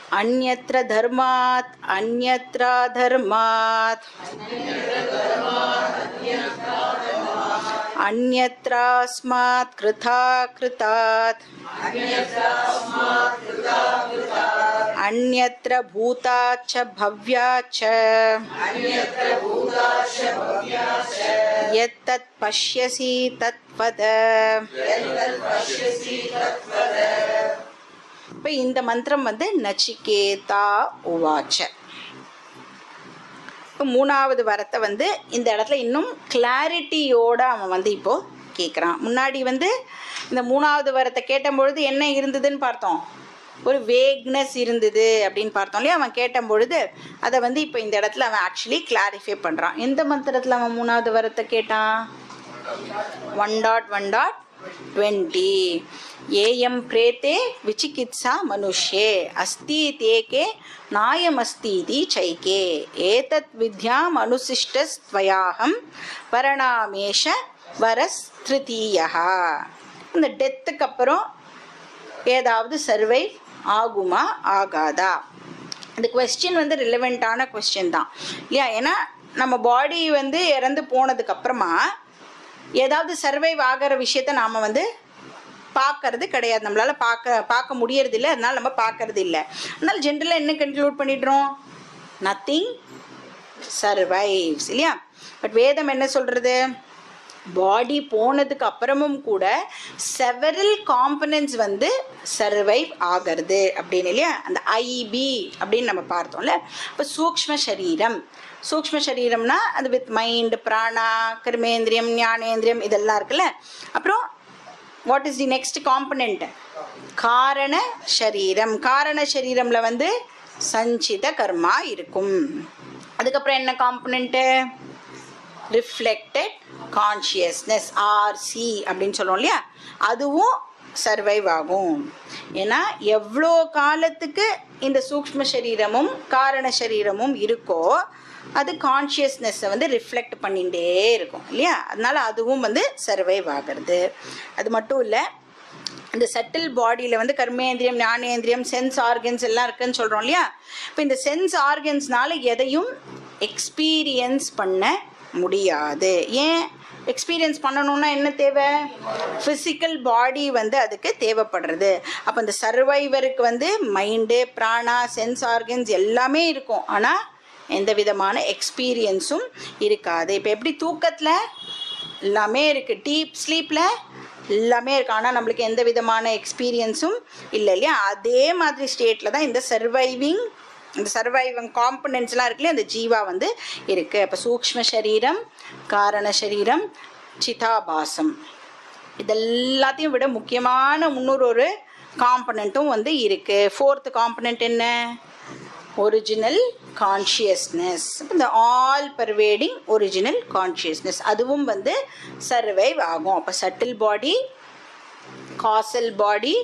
अन्यत्र धर्मात् अन्यत्र धर्मात् अन्यत्रास्मात् कृता कृतात् अन्यत्र भूताच्च भव्याच्च यत्तत् पश्यसि तत्वद இப்போ இந்த மந்திரம் வந்து நச்சிகேதா உவாச்ச இப்போ மூணாவது வரத்தை வந்து இந்த இடத்துல இன்னும் கிளாரிட்டியோட அவன் வந்து இப்போ கேட்குறான் முன்னாடி வந்து இந்த மூணாவது வரத்தை கேட்டபொழுது என்ன இருந்ததுன்னு பார்த்தோம் ஒரு வேக்னஸ் இருந்தது அப்படின்னு பார்த்தோம் இல்லையா அவன் கேட்டபொழுது அதை வந்து இப்போ இந்த இடத்துல அவன் ஆக்சுவலி கிளாரிஃபை பண்ணுறான் எந்த மந்திரத்தில் அவன் மூணாவது வரத்தை கேட்டான் one dot one dot twenty ஏயம் பிரேத்தே விசிகித்சா மனுஷ்யே அஸ்தி தேகே நாயமஸ்தீதி சைகே ஏதத் வித்யாம் அனுசிஷ்டஸ்த்வயாகம் வரணாமேஷ வரஸ் திருத்தீயா இந்த டெத்துக்கு அப்புறம் ஏதாவது சர்வை ஆகுமா ஆகாதா இந்த கொஸ்டின் வந்து ரிலவெண்ட்டான கொஸ்டின் தான் இல்லையா ஏன்னா நம்ம பாடி வந்து இறந்து போனதுக்கு அப்புறமா ஏதாவது சர்வைவ் ஆகிற விஷயத்த நாம் வந்து பார்க்கறது கிடையாது நம்மளால் பார்க்க பார்க்க முடியறது இல்லை அதனால நம்ம பார்க்கறது இல்லை அதனால ஜென்ரலாக என்ன கன்க்ளூட் பண்ணிடுறோம் நத்திங் சர்வைவ்ஸ் இல்லையா பட் வேதம் என்ன சொல்கிறது பாடி போனதுக்கு அப்புறமும் கூட செவரல் காம்பனன்ட்ஸ் வந்து சர்வைவ் ஆகிறது அப்படின்னு இல்லையா அந்த ஐபி அப்படின்னு நம்ம பார்த்தோம்ல இப்போ சூக்ஷ்ம சரீரம் சூக்ஷ்ம சரீரம்னா அது வித் மைண்ட் பிராணா கர்மேந்திரியம் ஞானேந்திரியம் இதெல்லாம் இருக்குல்ல அப்புறம் what is the next component காரண சரீரம் காரண சரீரம்ல வந்து சஞ்சித கர்மா இருக்கும் அதுக்கப்புறம் என்ன காம்பனண்ட்டு ரிஃப்ளெக்டட் கான்ஷியஸ்னஸ் ஆர்சி அப்படின்னு சொல்லுவோம் இல்லையா அதுவும் சர்வைவ் ஆகும் ஏன்னா எவ்வளோ காலத்துக்கு இந்த சூக்ஷ்ம சரீரமும் காரண சரீரமும் இருக்கோ அது கான்ஷியஸ்னஸை வந்து ரிஃப்ளெக்ட் பண்ணிகிட்டே இருக்கும் இல்லையா அதனால அதுவும் வந்து சர்வைவ் ஆகிறது அது மட்டும் இல்லை இந்த சட்டில் பாடியில் வந்து கர்மேந்திரியம் ஞானேந்திரியம் சென்ஸ் ஆர்கன்ஸ் எல்லாம் இருக்குன்னு சொல்கிறோம் இல்லையா இப்போ இந்த சென்ஸ் ஆர்கன்ஸ்னால எதையும் எக்ஸ்பீரியன்ஸ் பண்ண முடியாது ஏன் எக்ஸ்பீரியன்ஸ் பண்ணணும்னா என்ன தேவை ஃபிசிக்கல் பாடி வந்து அதுக்கு தேவைப்படுறது அப்போ இந்த சர்வைவருக்கு வந்து மைண்டு பிராணா சென்ஸ் ஆர்கன்ஸ் எல்லாமே இருக்கும் ஆனால் எந்த விதமான எக்ஸ்பீரியன்ஸும் இருக்காது இப்போ எப்படி தூக்கத்தில் எல்லாமே இருக்குது டீப் ஸ்லீப்பில் எல்லாமே இருக்குது ஆனால் நம்மளுக்கு எந்த விதமான எக்ஸ்பீரியன்ஸும் இல்லை இல்லையா அதே மாதிரி ஸ்டேட்டில் தான் இந்த சர்வைவிங் இந்த சர்வைவிங் காம்பனன்ட்ஸ்லாம் இருக்கு இல்லையா அந்த ஜீவா வந்து இருக்குது அப்போ சூக்ஷ்ம சரீரம் காரண சரீரம் சிதாபாசம் இதெல்லாத்தையும் விட முக்கியமான முன்னூறு ஒரு காம்பனண்ட்டும் வந்து இருக்குது ஃபோர்த்து காம்பனண்ட் என்ன ஒரிஜினல் கான்ஷியஸ்னஸ் இந்த ஆல் பர்வேடிங் ஒரிஜினல் கான்ஷியஸ்னஸ் அதுவும் வந்து சர்வைவ் ஆகும் அப்போ சட்டில் பாடி காசல் பாடி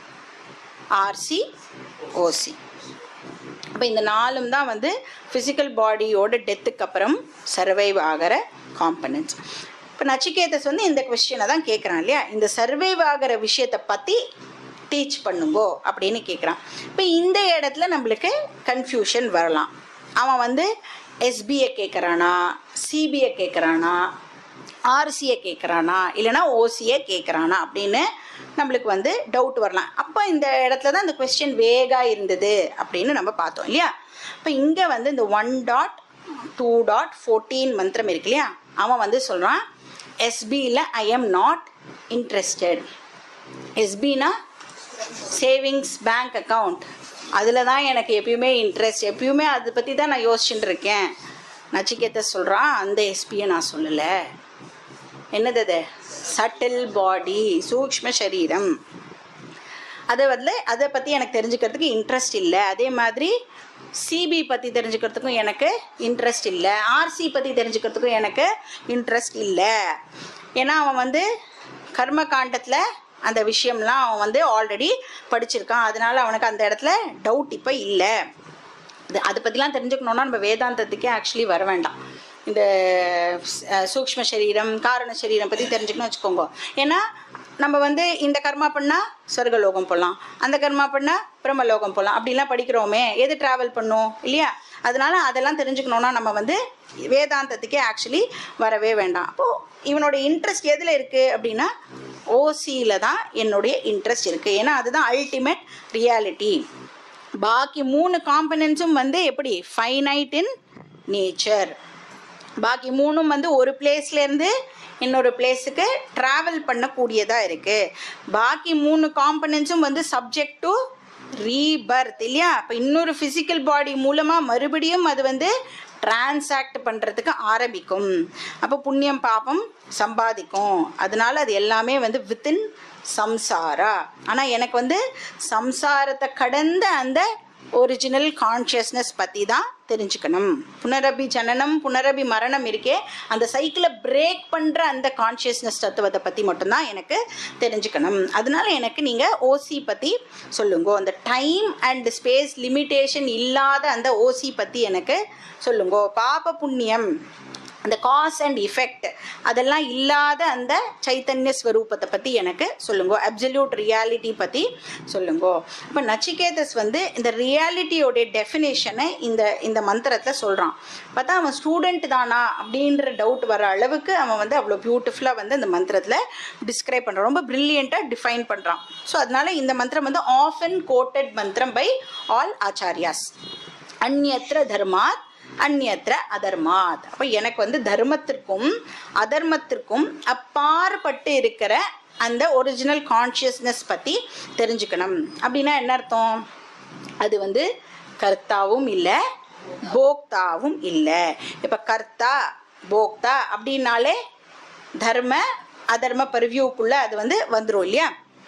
ஆர்சி ஓசி அப்போ இந்த நாலும் தான் வந்து ஃபிசிக்கல் பாடியோட டெத்துக்கு அப்புறம் சர்வைவ் ஆகிற காம்பனன்ட்ஸ் இப்போ நச்சிகேதஸ் வந்து இந்த கொஸ்டினை தான் கேட்குறான் இல்லையா இந்த சர்வைவ் ஆகிற விஷயத்தை பற்றி டீச் பண்ணுங்கோ அப்படின்னு கேட்குறான் இப்போ இந்த இடத்துல நம்மளுக்கு கன்ஃபியூஷன் வரலாம் அவன் வந்து எஸ்பியை கேட்குறானா சிபிஐ கேட்குறானா ஆர்சியை கேட்குறானா இல்லைனா ஓசியை கேட்குறானா அப்படின்னு நம்மளுக்கு வந்து டவுட் வரலாம் அப்போ இந்த இடத்துல தான் இந்த கொஸ்டின் வேகாக இருந்தது அப்படின்னு நம்ம பார்த்தோம் இல்லையா இப்போ இங்கே வந்து இந்த one dot two dot fourteen மந்திரம் இருக்கு இல்லையா அவன் வந்து சொல்கிறான் எஸ்பியில் ஐ எம் நாட் இன்ட்ரெஸ்டட் எஸ்பினா சேவிங்ஸ் பேங்க் அக்கவுண்ட் அதில் தான் எனக்கு எப்பயுமே இன்ட்ரெஸ்ட் எப்பயுமே அதை பற்றி தான் நான் யோசிச்சுட்டு இருக்கேன் நச்சிகேத்த சொல்கிறான் அந்த எஸ்பியை நான் சொல்லலை என்னது அது சட்டில் பாடி சூக்ஷ்ம சரீரம் அதை வந்து அதை பற்றி எனக்கு தெரிஞ்சுக்கிறதுக்கு இன்ட்ரெஸ்ட் இல்லை அதே மாதிரி சிபி பற்றி தெரிஞ்சுக்கிறதுக்கும் எனக்கு இன்ட்ரெஸ்ட் இல்லை ஆர்சி பற்றி தெரிஞ்சுக்கிறதுக்கும் எனக்கு இன்ட்ரெஸ்ட் இல்லை ஏன்னா அவன் வந்து கர்ம காண்டத்தில் அந்த விஷயம்லாம் அவன் வந்து ஆல்ரெடி படிச்சிருக்கான் அதனால அவனுக்கு அந்த இடத்துல டவுட் இப்போ இல்லை இது அதை பற்றிலாம் தெரிஞ்சுக்கணுன்னா நம்ம வேதாந்தத்துக்கே ஆக்சுவலி வர வேண்டாம் இந்த அஹ், சூக்ஷ்ம சரீரம் காரண சரீரம் பற்றி தெரிஞ்சுக்கணும் வச்சுக்கோங்க ஏன்னா நம்ம வந்து இந்த கர்மா பண்ணால் சொர்க்கலோகம் போகலாம் அந்த கர்மா பண்ணால் பிரம்மலோகம் போகலாம் அப்படிலாம் படிக்கிறோமே எது ட்ராவல் பண்ணும் இல்லையா அதனால அதெல்லாம் தெரிஞ்சுக்கணுன்னா நம்ம வந்து வேதாந்தத்துக்கே ஆக்சுவலி வரவே வேண்டாம் அப்போது இவனோட இன்ட்ரெஸ்ட் எதில் இருக்குது அப்படின்னா ஓசியில் தான் என்னுடைய இன்ட்ரெஸ்ட் இருக்குது ஏன்னா அதுதான் அல்டிமேட் ரியாலிட்டி பாக்கி மூணு காம்பனன்ஸும் வந்து எப்படி ஃபைனைட் இன் நேச்சர் பாக்கி மூணும் வந்து ஒரு பிளேஸ்லேருந்து இன்னொரு பிளேஸுக்கு ட்ராவல் பண்ணக்கூடியதாக இருக்குது பாக்கி மூணு காம்பனன்ஸும் வந்து சப்ஜெக்ட் டு ரீபர்த் இல்லையா இப்போ இன்னொரு ஃபிசிக்கல் பாடி மூலமாக மறுபடியும் அது வந்து டிரான்சாக்ட் பண்ணுறதுக்கு ஆரம்பிக்கும் அப்போ புண்ணியம் பாபம் சம்பாதிக்கும் அதனால அது எல்லாமே வந்து வித்தின் சம்சாரா ஆனால் எனக்கு வந்து சம்சாரத்தை கடந்த அந்த ஒரிஜினல் கான்ஷியஸ்னஸ் பற்றி தான் தெரிஞ்சுக்கணும் புனரபி ஜனனம் புனரபி மரணம் இருக்கே அந்த சைக்கிளை பிரேக் பண்ணுற அந்த கான்ஷியஸ்னஸ் தத்துவத்தை பற்றி மட்டும்தான் எனக்கு தெரிஞ்சுக்கணும் அதனால எனக்கு நீங்கள் ஓசி பற்றி சொல்லுங்க அந்த டைம் அண்ட் ஸ்பேஸ் லிமிட்டேஷன் இல்லாத அந்த ஓசி பற்றி எனக்கு சொல்லுங்க பாப புண்ணியம் அந்த காஸ் அண்ட் இஃபெக்ட் அதெல்லாம் இல்லாத அந்த சைத்தன்ய ஸ்வரூபத்தை பற்றி எனக்கு சொல்லுங்க அப்சல்யூட் ரியாலிட்டி பற்றி சொல்லுங்க இப்போ நச்சிகேதஸ் வந்து இந்த ரியாலிட்டியோடைய டெஃபினேஷனை இந்த இந்த மந்திரத்தில் சொல்கிறான் பார்த்தா அவன் ஸ்டூடெண்ட் தானா அப்படின்ற டவுட் வர அளவுக்கு அவன் வந்து அவ்வளோ பியூட்டிஃபுல்லாக வந்து இந்த மந்திரத்தில் டிஸ்கிரைப் பண்ணுறான் ரொம்ப ப்ரில்லியண்ட்டாக டிஃபைன் பண்ணுறான் ஸோ அதனால இந்த மந்திரம் வந்து ஆஃபன் கோட்டட் மந்திரம் பை ஆல் ஆச்சாரியாஸ் அந்நியத்திர தர்மாத் அந்நியத்திர அதர்மாத் அப்போ எனக்கு வந்து தர்மத்திற்கும் அதர்மத்திற்கும் அப்பாற்பட்டு இருக்கிற அந்த ஒரிஜினல் கான்ஷியஸ்னஸ் பற்றி தெரிஞ்சுக்கணும் அப்படின்னா என்ன அர்த்தம் அது வந்து கர்த்தாவும் இல்லை போக்தாவும் இல்லை இப்போ கர்த்தா போக்தா அப்படின்னாலே தர்ம அதர்ம பரிவியூக்குள்ளே அது வந்து வந்துடும் இல்லையா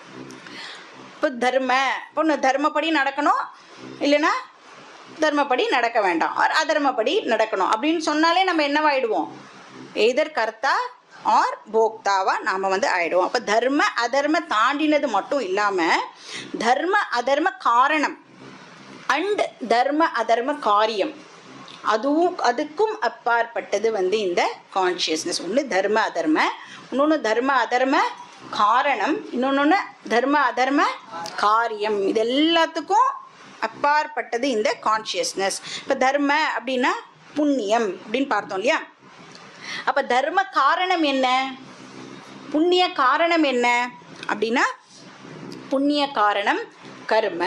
இப்போ தர்ம இப்போ தர்மப்படி நடக்கணும் இல்லைன்னா தர்மப்படி நடக்க வேண்டாம் ஆர் அதர்மப்படி நடக்கணும் அப்படின்னு சொன்னாலே நம்ம என்னவாயிடுவோம் எய்தர் கர்த்தா ஆர் போக்தாவா நாம் வந்து ஆயிடுவோம் அப்போ தர்ம அதர்ம தாண்டினது மட்டும் இல்லாமல் தர்ம அதர்ம காரணம் அண்ட் தர்ம அதர்ம காரியம் அதுவும் அதுக்கும் அப்பாற்பட்டது வந்து இந்த கான்ஷியஸ்னஸ் ஒன்று தர்ம அதர்ம இன்னொன்று தர்ம அதர்ம காரணம் இன்னொன்று தர்ம அதர்ம காரியம் இது எல்லாத்துக்கும் அப்பாற்பட்டது இந்த கான்ஷியஸ்னஸ் இப்போ தர்ம அப்படின்னா புண்ணியம் அப்படின்னு பார்த்தோம் இல்லையா அப்போ தர்ம காரணம் என்ன புண்ணிய காரணம் என்ன அப்படின்னா புண்ணிய காரணம் கர்ம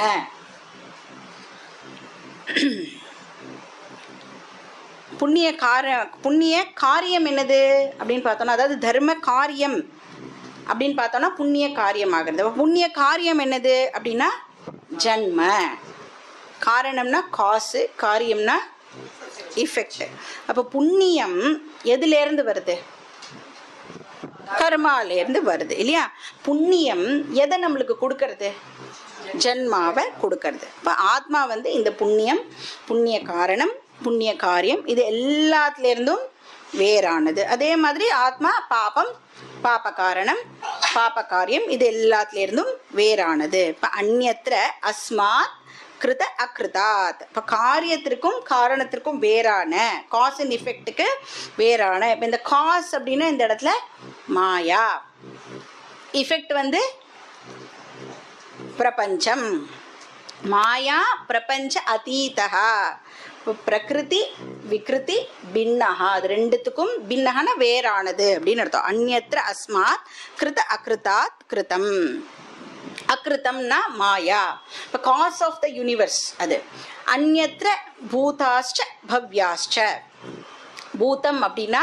புண்ணிய கார புண்ணிய காரியம் என்னது அப்படின்னு பார்த்தோம்னா அதாவது தர்ம காரியம் அப்படின்னு பார்த்தோம்னா புண்ணிய காரியம் ஆகிறது அப்ப புண்ணிய காரியம் என்னது அப்படின்னா ஜன்ம காரணம்னா காசு காரியம்னா இஃபெக்ட் அப்போ புண்ணியம் எதுலேருந்து வருது கர்மாலேருந்து வருது இல்லையா புண்ணியம் எதை நம்மளுக்கு கொடுக்கறது ஜன்மாவை கொடுக்கறது இப்போ ஆத்மா வந்து இந்த புண்ணியம் புண்ணிய காரணம் புண்ணிய காரியம் இது எல்லாத்துலேருந்தும் வேறானது அதே மாதிரி ஆத்மா பாபம் பாப காரணம் பாப காரியம் இது எல்லாத்துலேருந்தும் வேறானது இப்போ அந்நியத்திர அஸ்மாத் கிருத அக்ருதாத் இப்போ காரியத்திற்கும் காரணத்திற்கும் வேறான காஸ் அண்ட் இஃபெக்ட்டுக்கு வேறான இப்போ இந்த காஸ் அப்படின்னா இந்த இடத்துல மாயா இஃபெக்ட் வந்து பிரபஞ்சம் மாயா பிரபஞ்ச அதீதா இப்போ பிரகிருதி விக்ருதி பின்னஹா அது ரெண்டுத்துக்கும் பின்னஹன வேறானது அப்படின்னு அர்த்தம் அந்நியத்திர அஸ்மாத் கிருத அக்ருதாத் கிருதம் அக்ருதம்னா மாயா இப்போ காஸ் ஆஃப் த யூனிவர்ஸ் அது அந்நியத்திர பூதாஷ்ட பவ்யாஷ்ட பூதம் அப்படின்னா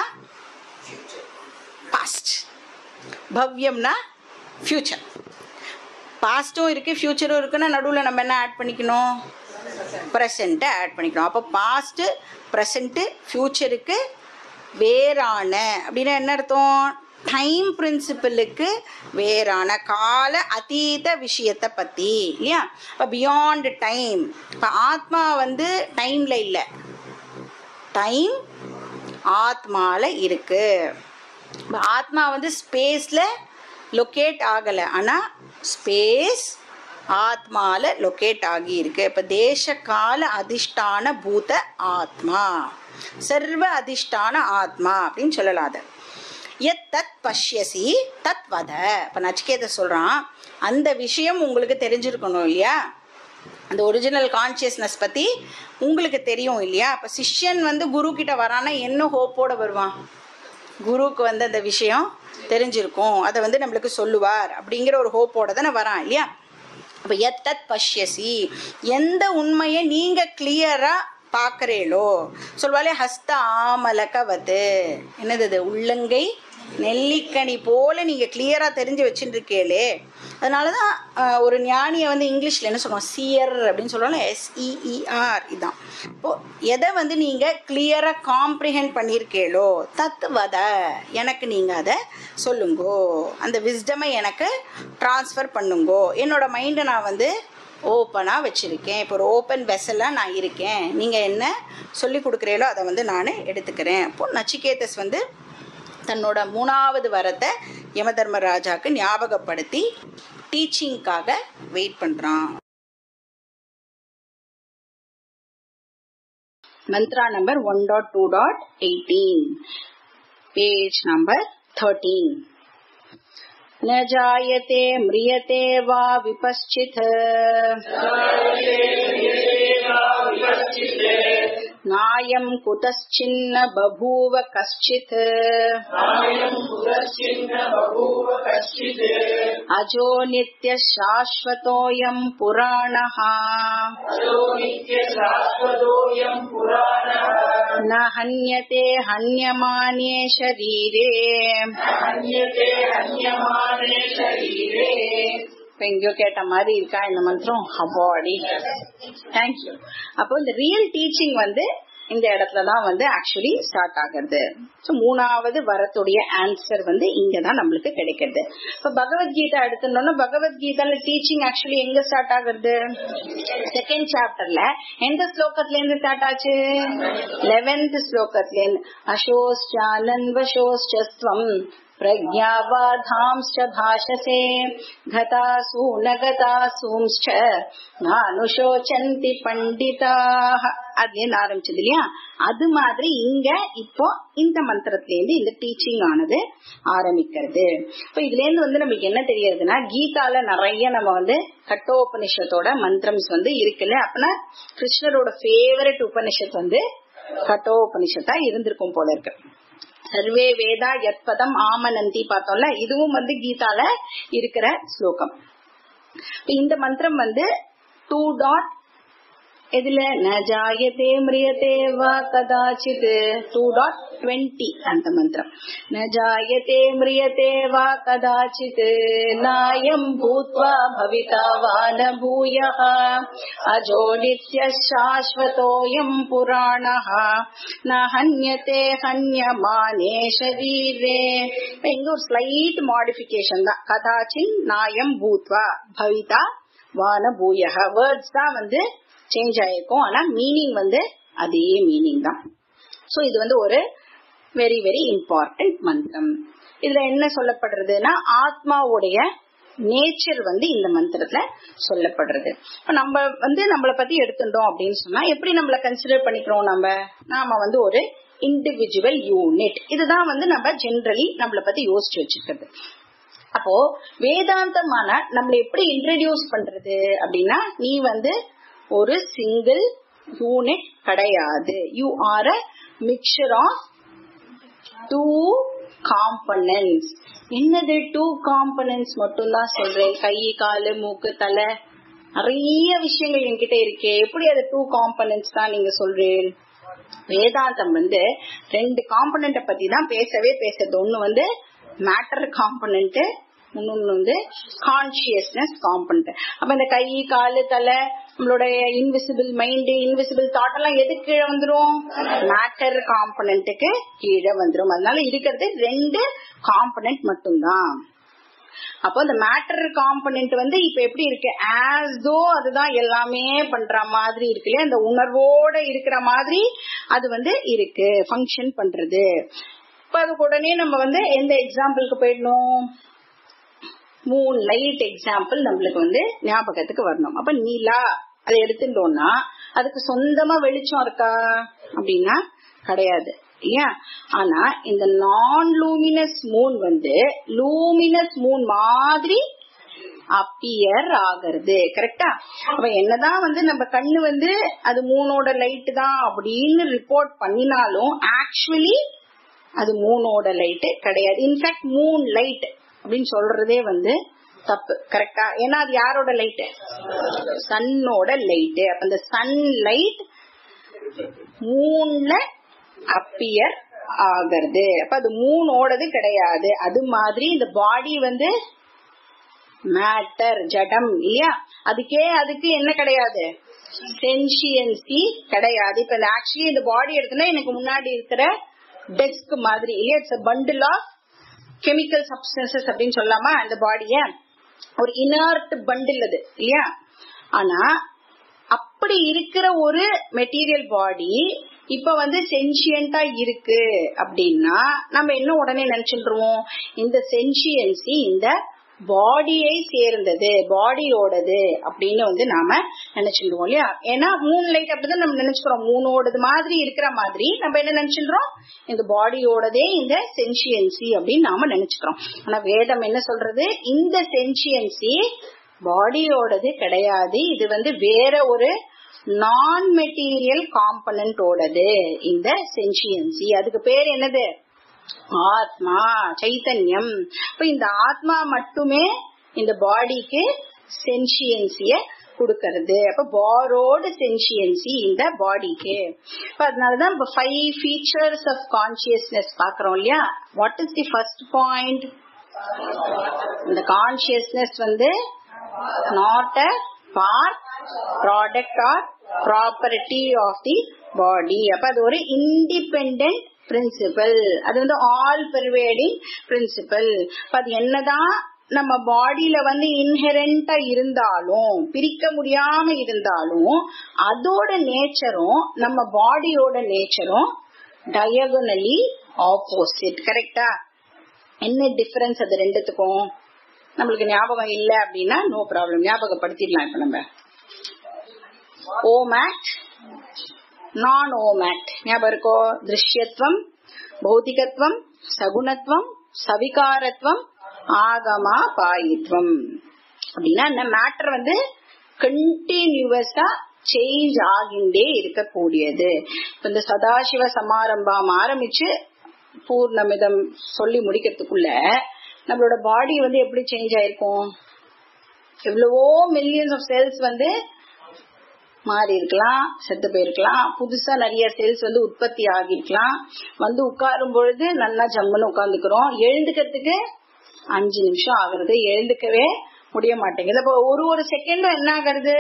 பாஸ்ட் பவ்யம்னா ஃப்யூச்சர் பாஸ்ட்டும் இருக்குது ஃப்யூச்சரும் இருக்குன்னா நடுவில் நம்ம என்ன ஆட் பண்ணிக்கணும் ப்ரெசண்ட்டை ஆட் பண்ணிக்கணும் அப்போ பாஸ்ட்டு ப்ரெசண்ட்டு ஃப்யூச்சருக்கு வேறான அப்படின்னா என்ன அர்த்தம் டைம் பிரின்சிபலுக்கு வேறான கால அதீத விஷயத்தை பற்றி இல்லையா இப்போ பியாண்ட் டைம் இப்போ ஆத்மா வந்து டைமில் இல்லை டைம் ஆத்மாவில் இருக்குது இப்போ ஆத்மா வந்து ஸ்பேஸில் லொக்கேட் ஆகலை ஆனால் ஸ்பேஸ் ஆத்மாவில் லொக்கேட் ஆகியிருக்கு இப்போ தேச கால அதிஷ்டான பூத ஆத்மா சர்வ அதிஷ்டான ஆத்மா அப்படின்னு சொல்லலாம் அதை எத் தத் பஷ்யசி தத் வத இப்போ நச்சிகேத சொல்கிறான் அந்த விஷயம் உங்களுக்கு தெரிஞ்சிருக்கணும் இல்லையா அந்த ஒரிஜினல் கான்சியஸ்னஸ் பற்றி உங்களுக்கு தெரியும் இல்லையா அப்போ சிஷ்யன் வந்து குரு கிட்ட வரானா என்ன ஹோப்போட வருவான் குருவுக்கு வந்து அந்த விஷயம் தெரிஞ்சிருக்கும் அதை வந்து நம்மளுக்கு சொல்லுவார் அப்படிங்கிற ஒரு ஹோப்போட தானே வரான் இல்லையா அப்போ எத்தத் பஷ்யசி எந்த உண்மையை நீங்கள் கிளியராக பார்க்குறீளோ சொல்வாலே ஹஸ்த ஆமலகவது என்னது அது உள்ளங்கை நெல்லிக்கனி போல நீங்கள் கிளியராக தெரிஞ்சு வச்சுட்டு இருக்கீங்களே அதனால தான் ஆஹ், ஒரு ஞானியை வந்து இங்கிலீஷில் என்ன சொல்லுவோம் சியர் அப்படின்னு சொல்லுவாங்க எஸ்இஇஆர் இதான் இப்போது எதை வந்து நீங்கள் கிளியராக காம்ப்ரிஹெண்ட் பண்ணியிருக்கீளோ தத்துவத எனக்கு நீங்கள் அதை சொல்லுங்கோ அந்த விஸ்டமை எனக்கு ட்ரான்ஸ்ஃபர் பண்ணுங்கோ என்னோட மைண்டை நான் வந்து ஓப்பனாக வச்சுருக்கேன் இப்போ ஒரு ஓப்பன் வெசலாக நான் இருக்கேன் நீங்கள் என்ன சொல்லி கொடுக்குறீங்களோ அதை வந்து நான் எடுத்துக்கிறேன் அப்போ நச்சிகேதஸ் வந்து தன்னோட மூணாவது வரத்தை யமதர்மராஜாக்கு ஞாபகப்படுத்தி டீச்சிங்க்காக வெயிட் பண்ணுறான் mantra number one dot two dot eighteen page number thirteen न जायते म्रियते वा विपश्चित् नायं कुतश्चिन्न बभूव कश्चित् अजो नित्यशाश्वतोऽयं पुराणः न हन्यते हन्यमाने शरीरे இப்போ எங்கேயோ கேட்ட மாதிரி இருக்கா இந்த மந்திரம் அப்பாடி தேங்க்யூ அப்போ இந்த ரியல் டீச்சிங் வந்து இந்த இடத்துல தான் வந்து ஆக்சுவலி ஸ்டார்ட் ஆகுது ஸோ மூணாவது வரத்துடைய ஆன்சர் வந்து இங்க தான் நம்மளுக்கு கிடைக்கிறது இப்போ பகவத்கீதை எடுத்துட்டோம்னா பகவத்கீதால டீச்சிங் ஆக்சுவலி எங்க ஸ்டார்ட் ஆகுறது செகண்ட் சாப்டர்ல எந்த ஸ்லோகத்துல இருந்து ஸ்டார்ட் ஆச்சு லெவன்த் ஸ்லோகத்துல இருந்து அசோஸ்சானன்வசோஸ்சஸ்வம் प्रज्ञावाधांश्च भाषसे गतासु न गतासूंश्च நானுஷோச்சந்தி பண்டிதாக அதுலேருந்து ஆரம்பிச்சது இல்லையா அது மாதிரி இங்க இப்போ இந்த மந்திரத்திலேருந்து இந்த டீச்சிங் ஆனது ஆரம்பிக்கிறது இப்போ இதுல இருந்து வந்து நம்மளுக்கு என்ன தெரியுதுன்னா கீதால நிறைய நம்ம வந்து கட்டோபனிஷத்தோட மந்திரம்ஸ் வந்து இருக்குல்ல அப்பனா கிருஷ்ணரோட ஃபேவரட் உபனிஷத் வந்து கட்டோபனிஷத்தா இருந்திருக்கும் போல இருக்கு சர்வே வேதா யத்பதம் ஆமனந்தி பார்த்தோம்ல இதுவும் வந்து கீதால இருக்கிற ஸ்லோகம் இப்ப இந்த மந்திரம் வந்து டூ டாட் இதுல ந ஜாயதே மிரியதே வா கதாச்சித் டூ டாட் டுவெண்ட்டி அந்த மந்திரம் ந ஜாயதே மிரியதே வா கதாச்சித் நாயம் பூத்வா பவிதா வா ந பூயः அஜோ நித்ய சாஸ்வதோயம் புராணः ந ஹன்யதே ஹன்யமானே ஷரீரே இப்ப இங்க ஒரு ஸ்லைட் மாடிஃபிகேஷன் தான் கதாச்சின் நாயம் பூத்வா பவிதா வான பூயக வேர்ட்ஸ் தான் வந்து சேஞ்ச் ஆயிருக்கும் ஆனா மீனிங் வந்து அதே மீனிங் தான் சோ இது வந்து ஒரு வெரி வெரி இம்பார்ட்டன்ட் மந்திரம் இதுல என்ன சொல்லப்படுறதுன்னா ஆத்மாவுடைய நேச்சர் வந்து இந்த மந்திரத்துல சொல்லப்படுறது இப்ப நம்ம வந்து நம்மளை பத்தி எடுத்துட்டோம் அப்படின்னு சொன்னா எப்படி நம்மள கன்சிடர் பண்ணிக்கிறோம் நம்ம நாம வந்து ஒரு இண்டிவிஜுவல் யூனிட் இதுதான் வந்து நம்ம ஜென்ரலி நம்மளை பத்தி யோசிச்சு வச்சிருக்கிறது அப்போ வேதாந்தமான நம்மள எப்படி இன்ட்ரடியூஸ் பண்றது அப்படின்னா நீ வந்து ஒரு சிங்கிள் யூனிட் கிடையாது you are a mixture of two components என்னது டூ காம்பனன்ஸ் மட்டும் தான் சொல்றேன் கை காலு மூக்கு தலை நிறைய விஷயங்கள் என்கிட்ட இருக்கே எப்படி அது டூ காம்பனன்ஸ் தான் நீங்க சொல்றீங்க வேதாந்தம் வந்து ரெண்டு காம்பனண்ட பத்தி தான் பேசவே பேசுறது ஒண்ணு வந்து மேட்டர் காம்பனண்ட் இன்னொன்னு வந்து கான்சியஸ்னஸ் காம்பனண்ட் அப்ப இந்த கை காலு தலை நம்மளுடைய இன்விசிபிள் மைண்ட் இன்விசிபிள் தாட் எல்லாம் எதுக்கு கீழே வந்துரும் மேட்டர் காம்பனண்ட்டுக்கு கீழே வந்துரும் அதனால இருக்கிறது ரெண்டு காம்பனண்ட் மட்டும்தான் அப்போ இந்த மேட்டர் காம்பனண்ட் வந்து இப்ப எப்படி இருக்கு ஆஸ் தோ அதுதான் எல்லாமே பண்ற மாதிரி இருக்கு இல்லையா இந்த உணர்வோட இருக்கிற மாதிரி அது வந்து இருக்கு ஃபங்க்ஷன் பண்றது இப்ப அதுக்கு உடனே நம்ம வந்து எந்த எக்ஸாம்பிளுக்கு போயிடணும் மூன் லைட் எக்ஸாம்பிள் நம்மளுக்கு வந்து ஞாபகத்துக்கு வரணும் அப்ப நிலா அதை எடுத்துட்டோம்னா அதுக்கு சொந்தமா வெளிச்சம் இருக்கா அப்படின்னா கிடையாது இல்லையா ஆனா இந்த நான் லூமினஸ் மூன் வந்து லூமினஸ் மூன் மாதிரி அப்பியர் ஆகிறது கரெக்டா அப்ப என்னதான் வந்து நம்ம கண்ணு வந்து அது மூணோட லைட் தான் அப்படின்னு ரிப்போர்ட் பண்ணினாலும் ஆக்சுவலி அது மூணோட லைட் கிடையாது இன்ஃபேக்ட் மூன் லைட் அப்படின்னு சொல்றதே வந்து தப்பு கரெக்டா ஏன்னா அது யாரோட லைட் சன்னோட லைட் அப்ப இந்த சன் லைட் மூணுல அப்பியர் ஆகிறது அப்ப அது மூணோடது கிடையாது அது மாதிரி இந்த பாடி வந்து மேட்டர் ஜடம் இல்லையா அதுக்கே அதுக்கு என்ன கிடையாது சென்சியன்சி கிடையாது இப்ப ஆக்சுவலி இந்த பாடி எடுத்தனா எனக்கு முன்னாடி இருக்கிற டெஸ்க் மாதிரி இல்லையா it's bundle of chemical substances அப்படின்னு சொல்லாமா அந்த பாடிய ஒரு இனர்ட் பண்டில் அது இல்லையா ஆனா அப்படி இருக்கிற ஒரு மெட்டீரியல் பாடி இப்ப வந்து சென்சியண்டா இருக்கு அப்படின்னா நம்ம என்ன உடனே நினைச்சிருவோம் இந்த சென்சியன்சி இந்த பாடியை சேர்ந்தது பாடியோடது அப்படின்னு வந்து நாம நினைச்சிருவோம் இல்லையா ஏன்னா மூணு லைட் அப்படிதான் நம்ம நினைச்சுக்கிறோம் மூணோடது மாதிரி இருக்கிற மாதிரி நம்ம என்ன நினைச்சிடுறோம் இந்த பாடியோடதே இந்த சென்சியன்சி அப்படின்னு நாம நினைச்சுக்கிறோம் ஆனா வேதம் என்ன சொல்றது இந்த சென்சியன்சி பாடியோடது கிடையாது இது வந்து வேற ஒரு நான் மெட்டீரியல் காம்பனண்டோடது இந்த சென்சியன்சி அதுக்கு பேர் என்னது ஆத்மா சைத்தன்யம் இப்ப இந்த ஆத்மா மட்டுமே இந்த பாடிக்கு சென்சியன்சிய கொடுக்கறது அப்ப பாரோடு சென்சியன்சி இந்த பாடிக்கு இப்ப அதனாலதான் இப்ப ஃபைவ் ஃபீச்சர்ஸ் ஆஃப் கான்சியஸ்னஸ் பாக்குறோம் இல்லையா what is the first point இந்த கான்சியஸ்னஸ் வந்து not a part product or property of the body அப்ப அது ஒரு இண்டிபெண்ட் பிரின்சிபல் அது வந்து ஆல் பெர்வேடிங் பிரின்சிபல் அது என்னதான் நம்ம பாடியில வந்து இன்ஹெரண்டா இருந்தாலும் பிரிக்க முடியாம இருந்தாலும் அதோட நேச்சரும் நம்ம பாடியோட நேச்சரும் டயகனலி ஆப்போசிட் கரெக்டா என்ன டிஃபரன்ஸ் அது ரெண்டுத்துக்கும் நம்மளுக்கு ஞாபகம் இல்லை அப்படின்னா நோ ப்ராப்ளம் ஞாபகப்படுத்திடலாம் இப்ப நம்ம ஓமேட் நான் ஓமேட் ஞாபகம் இருக்கோ திருஷ்யத்துவம் பௌதிகத்துவம் சகுணத்துவம் சவிகாரத்துவம் ஆகமா பாயித்வம் அப்படின்னா என்ன மேட்டர் வந்து கண்டினியூவஸா சேஞ்ச் ஆகிண்டே இருக்கக்கூடியது இந்த சதாசிவ சமாரம்பம் ஆரம்பிச்சு பூர்ணமிதம் சொல்லி முடிக்கிறதுக்குள்ள நம்மளோட பாடி வந்து எப்படி சேஞ்ச் ஆயிருக்கும் எவ்வளவோ மில்லியன்ஸ் ஆஃப் செல்ஸ் வந்து மாறி இருக்கலாம் செத்து போயிருக்கலாம் புதுசா நிறைய செல்ஸ் வந்து உற்பத்தி ஆகிருக்கலாம் வந்து உட்காரும் பொழுது நல்லா ஜம்முன்னு உட்காந்துக்கிறோம் எழுந்துக்கிறதுக்கு அஞ்சு நிமிஷம் ஆகுறது எழுந்துக்கவே முடிய மாட்டேங்குது அப்போ ஒரு ஒரு செகண்டும் என்ன ஆகுறது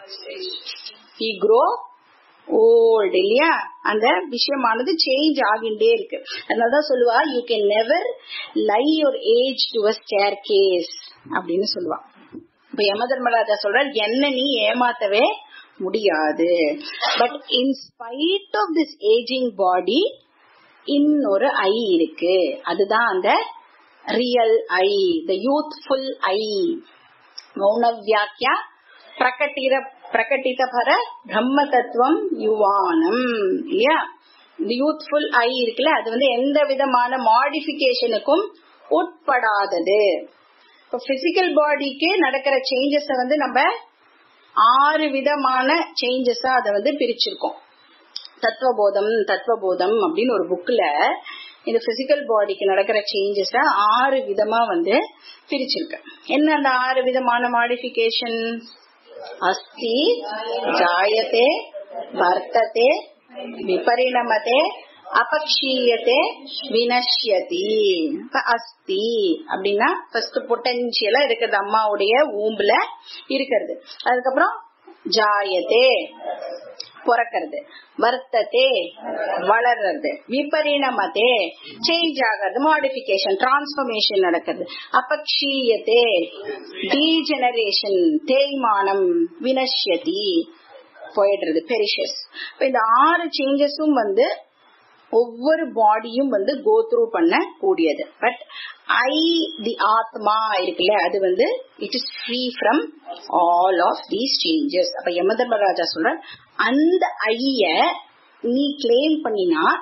ஈ க்ரோ ஓல்டு இல்லையா அந்த விஷயமானது சேஞ்ச் ஆகிண்டே இருக்கு அதனாலதான் சொல்லுவா you can never lie your age to a staircase அப்படின்னு சொல்லுவா இப்ப யம தர்மராஜா சொல்றார் என்ன நீ ஏமாத்தவே முடியாது but in spite of this aging body இன்னொரு ஐ இருக்கு அதுதான் அந்த ரியல் ஐ த யூத்ஃபுல் ஐ மௌனவியாக்கியா பிரகட்டிர பிரகட்டித பர பிரம்ம தத்துவம் யுவானம் இல்லையா இந்த யூத்ஃபுல் ஐ இருக்குல்ல அது வந்து எந்த விதமான மாடிபிகேஷனுக்கும் உட்படாதது இப்போ பிசிக்கல் பாடிக்கு நடக்கிற சேஞ்சஸ வந்து நம்ம ஆறு விதமான சேஞ்சஸா அதை வந்து பிரிச்சிருக்கோம் தத்துவபோதம் தத்துவபோதம் அப்படின்னு ஒரு புக்ல இந்த பிசிக்கல் பாடிக்கு நடக்கிற சேஞ்சஸ ஆறு விதமா வந்து பிரிச்சிருக்க என்ன அந்த ஆறு விதமான மாடிபிகேஷன் அஸ்தி ஜாயத்தே வர்த்ததே விபரிணமதே அபக்ஷீயத்தே வினஷ்யதி அஸ்தி அப்படின்னா ஃபர்ஸ்ட் பொட்டன்சியலா இருக்கிறது அம்மாவுடைய ஊம்புல இருக்கிறது அதுக்கப்புறம் ஜாயத்தே பிறக்கிறது வர்த்ததே வளர்றது விபரிணமதே சேஞ்ச் ஆகிறது மாடிபிகேஷன் டிரான்ஸ்பர்மேஷன் நடக்கிறது அபக்ஷீயத்தே டீஜெனரேஷன் தேய்மானம் வினஷ்யதி போயிடுறது பெரிஷஸ் இப்ப இந்த ஆறு சேஞ்சஸும் வந்து ஒவ்வொரு பாடியும் வந்து கோ த்ரூ பண்ண கூடியது பட் ஐ தி ஆத்மா இருக்குல்ல அது வந்து it is free from all of these changes அப்ப யமதர்மராஜா சொல்ற அந்த ஐய நீ கிளைம் பண்ணினா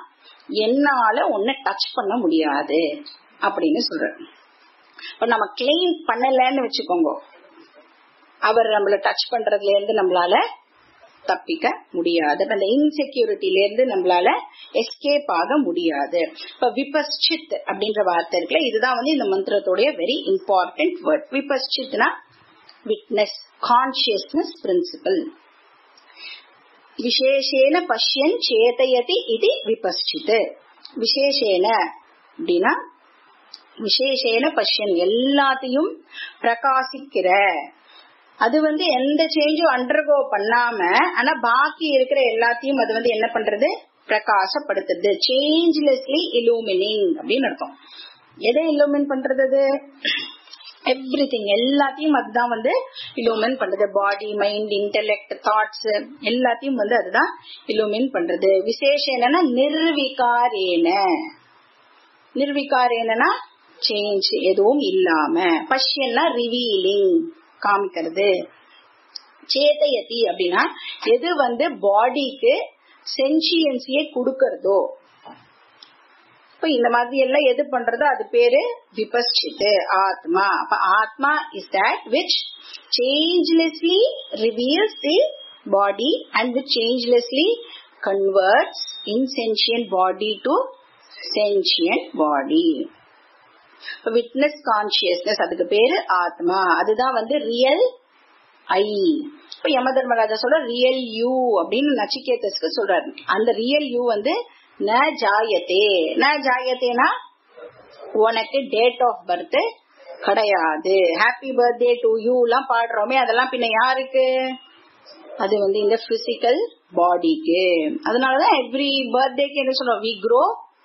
என்னால உன்னை டச் பண்ண முடியாது அப்படின்னு சொல்றாரு இப்ப நம்ம கிளைம் பண்ணலன்னு வச்சுக்கோங்க அவர் நம்மள டச் பண்றதுல இருந்து நம்மளால தப்பிக்க முடியாது அப்ப அந்த இன்செக்யூரிட்டில இருந்து நம்மளால எஸ்கேப் ஆக முடியாது இப்ப விபஸ்சித் அப்படின்ற வார்த்தை இருக்குல்ல இதுதான் வந்து இந்த மந்திரத்தோடைய வெரி இம்பார்ட்டன்ட் வேர்ட் விபஸ்சித்னா விட்னஸ் கான்சியஸ்னஸ் பிரின்சிபல் விசேஷேன பஷ்யன் சேதயதி இது விபஸ்சித் விசேஷேன அப்படின்னா விசேஷேன பஷ்யன் எல்லாத்தையும் பிரகாசிக்கிற அது வந்து எந்த சேஞ்சும் அண்டர்கோ பண்ணாம ஆனா பாக்கி இருக்கிற எல்லாத்தையும் அது வந்து என்ன பண்றது பிரகாசப்படுத்துறது சேஞ்ச்லெஸ்லி இலூமினிங் அப்படின்னு அர்த்தம் எதை இலூமின் பண்றது அது எவ்ரி திங் எல்லாத்தையும் அதுதான் வந்து இலூமின் பண்றது பாடி மைண்ட் இன்டெலெக்ட் தாட்ஸ் எல்லாத்தையும் வந்து அதுதான் இலூமின் பண்றது விசேஷம் என்னன்னா நிர்விகாரேன நிர்விகாரேனா சேஞ்ச் எதுவும் இல்லாம பஷ்யன்னா ரிவீலிங் காமிக்கிறது சேதயதி அப்படின்னா எது வந்து பாடிக்கு சென்சியன்சியை கொடுக்கறதோ இப்ப இந்த மாதிரி எல்லாம் எது பண்றதோ அது பேரு விபஸ்சித்து ஆத்மா அப்ப ஆத்மா is that which changelessly reveals the body and which changelessly converts insentient body to sentient body witness consciousness அதுக்கு பேரு ஆத்மா அதுதான் வந்து ரியல் ஐ இப்ப யம தர்மராஜா சொல்ற ரியல் யூ அப்படின்னு நச்சிகேதஸ்க்கு சொல்றாரு அந்த ரியல் யூ வந்து ந ஜாயத்தே ந ஜாயத்தேனா உனக்கு டேட் ஆஃப் பர்த் கிடையாது ஹாப்பி பர்த்டே டு யூ எல்லாம் பாடுறோமே அதெல்லாம் பின்ன யாருக்கு அது வந்து இந்த பிசிக்கல் பாடிக்கு அதனாலதான் எவ்ரி பர்த்டேக்கு என்ன சொல்றோம் we grow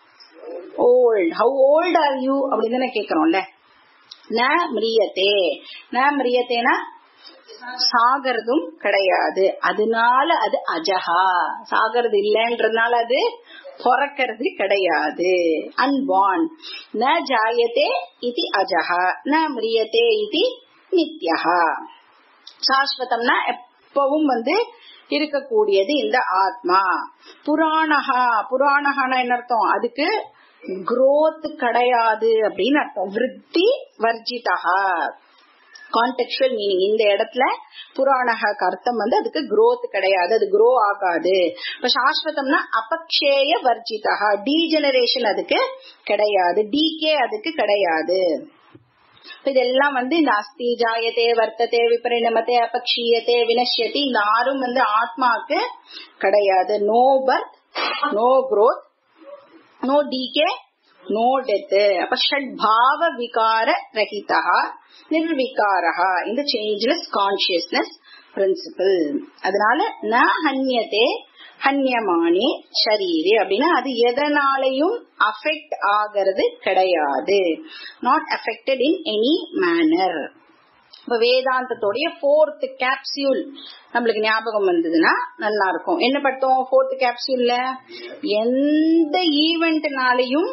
old how old are you அப்படின்னு தானே கேக்குறோம்ல ந மிரியத்தே ந மிரியத்தேனா சாகிறதும் கிடையாது அதனால அது அஜகா சாகிறது இல்லைன்றதுனால அது பிறக்கிறது கிடையாது அன்பான் ந ஜாயத்தே இது அஜகா ந மிரியத்தே இது நித்யகா சாஸ்வதம்னா எப்பவும் வந்து இருக்கக்கூடியது இந்த ஆத்மா புராணகா புராணகானா என்ன அர்த்தம் அதுக்கு growth கிடையாது அப்படின்னு அர்த்தம் விருத்தி வர்ஜிதா கான்டெக்சுவல் மீனிங் இந்த இடத்துல புராணக அர்த்தம் வந்து அதுக்கு growth கிடையாது அது grow ஆகாது இப்ப சாஸ்வதம்னா அபக்ஷேய வர்ஜிதா டீஜெனரேஷன் அதுக்கு கிடையாது டிகே அதுக்கு கிடையாது இதெல்லாம் வந்து இந்த அஸ்தி ஜாயத்தே வர்த்ததே விபரிணமத்தே அபக்ஷீயத்தே வினஷ்யத்தி இந்த ஆறும் வந்து ஆத்மாக்கு கிடையாது no birth no growth no decay no death அப்ப ஷட்பாவ விகார ரஹிதா நிர்விகாரா இந்த சேஞ்ச்லெஸ் கான்சியஸ்னஸ் பிரின்சிபிள் அதனால ந ஹன்யத்தே ஹன்யமானே ஷரீரே அப்படின்னா அது எதனாலையும் அஃபெக்ட் ஆகிறது கிடையாது not affected in any manner இப்ப வேதாந்தத்தோடைய ஃபோர்த் கேப்சியூல் நம்மளுக்கு ஞாபகம் வந்ததுன்னா நல்லா இருக்கும் என்ன பட்டோம் ஃபோர்த் கேப்சியூல்ல எந்த ஈவெண்ட்னாலையும்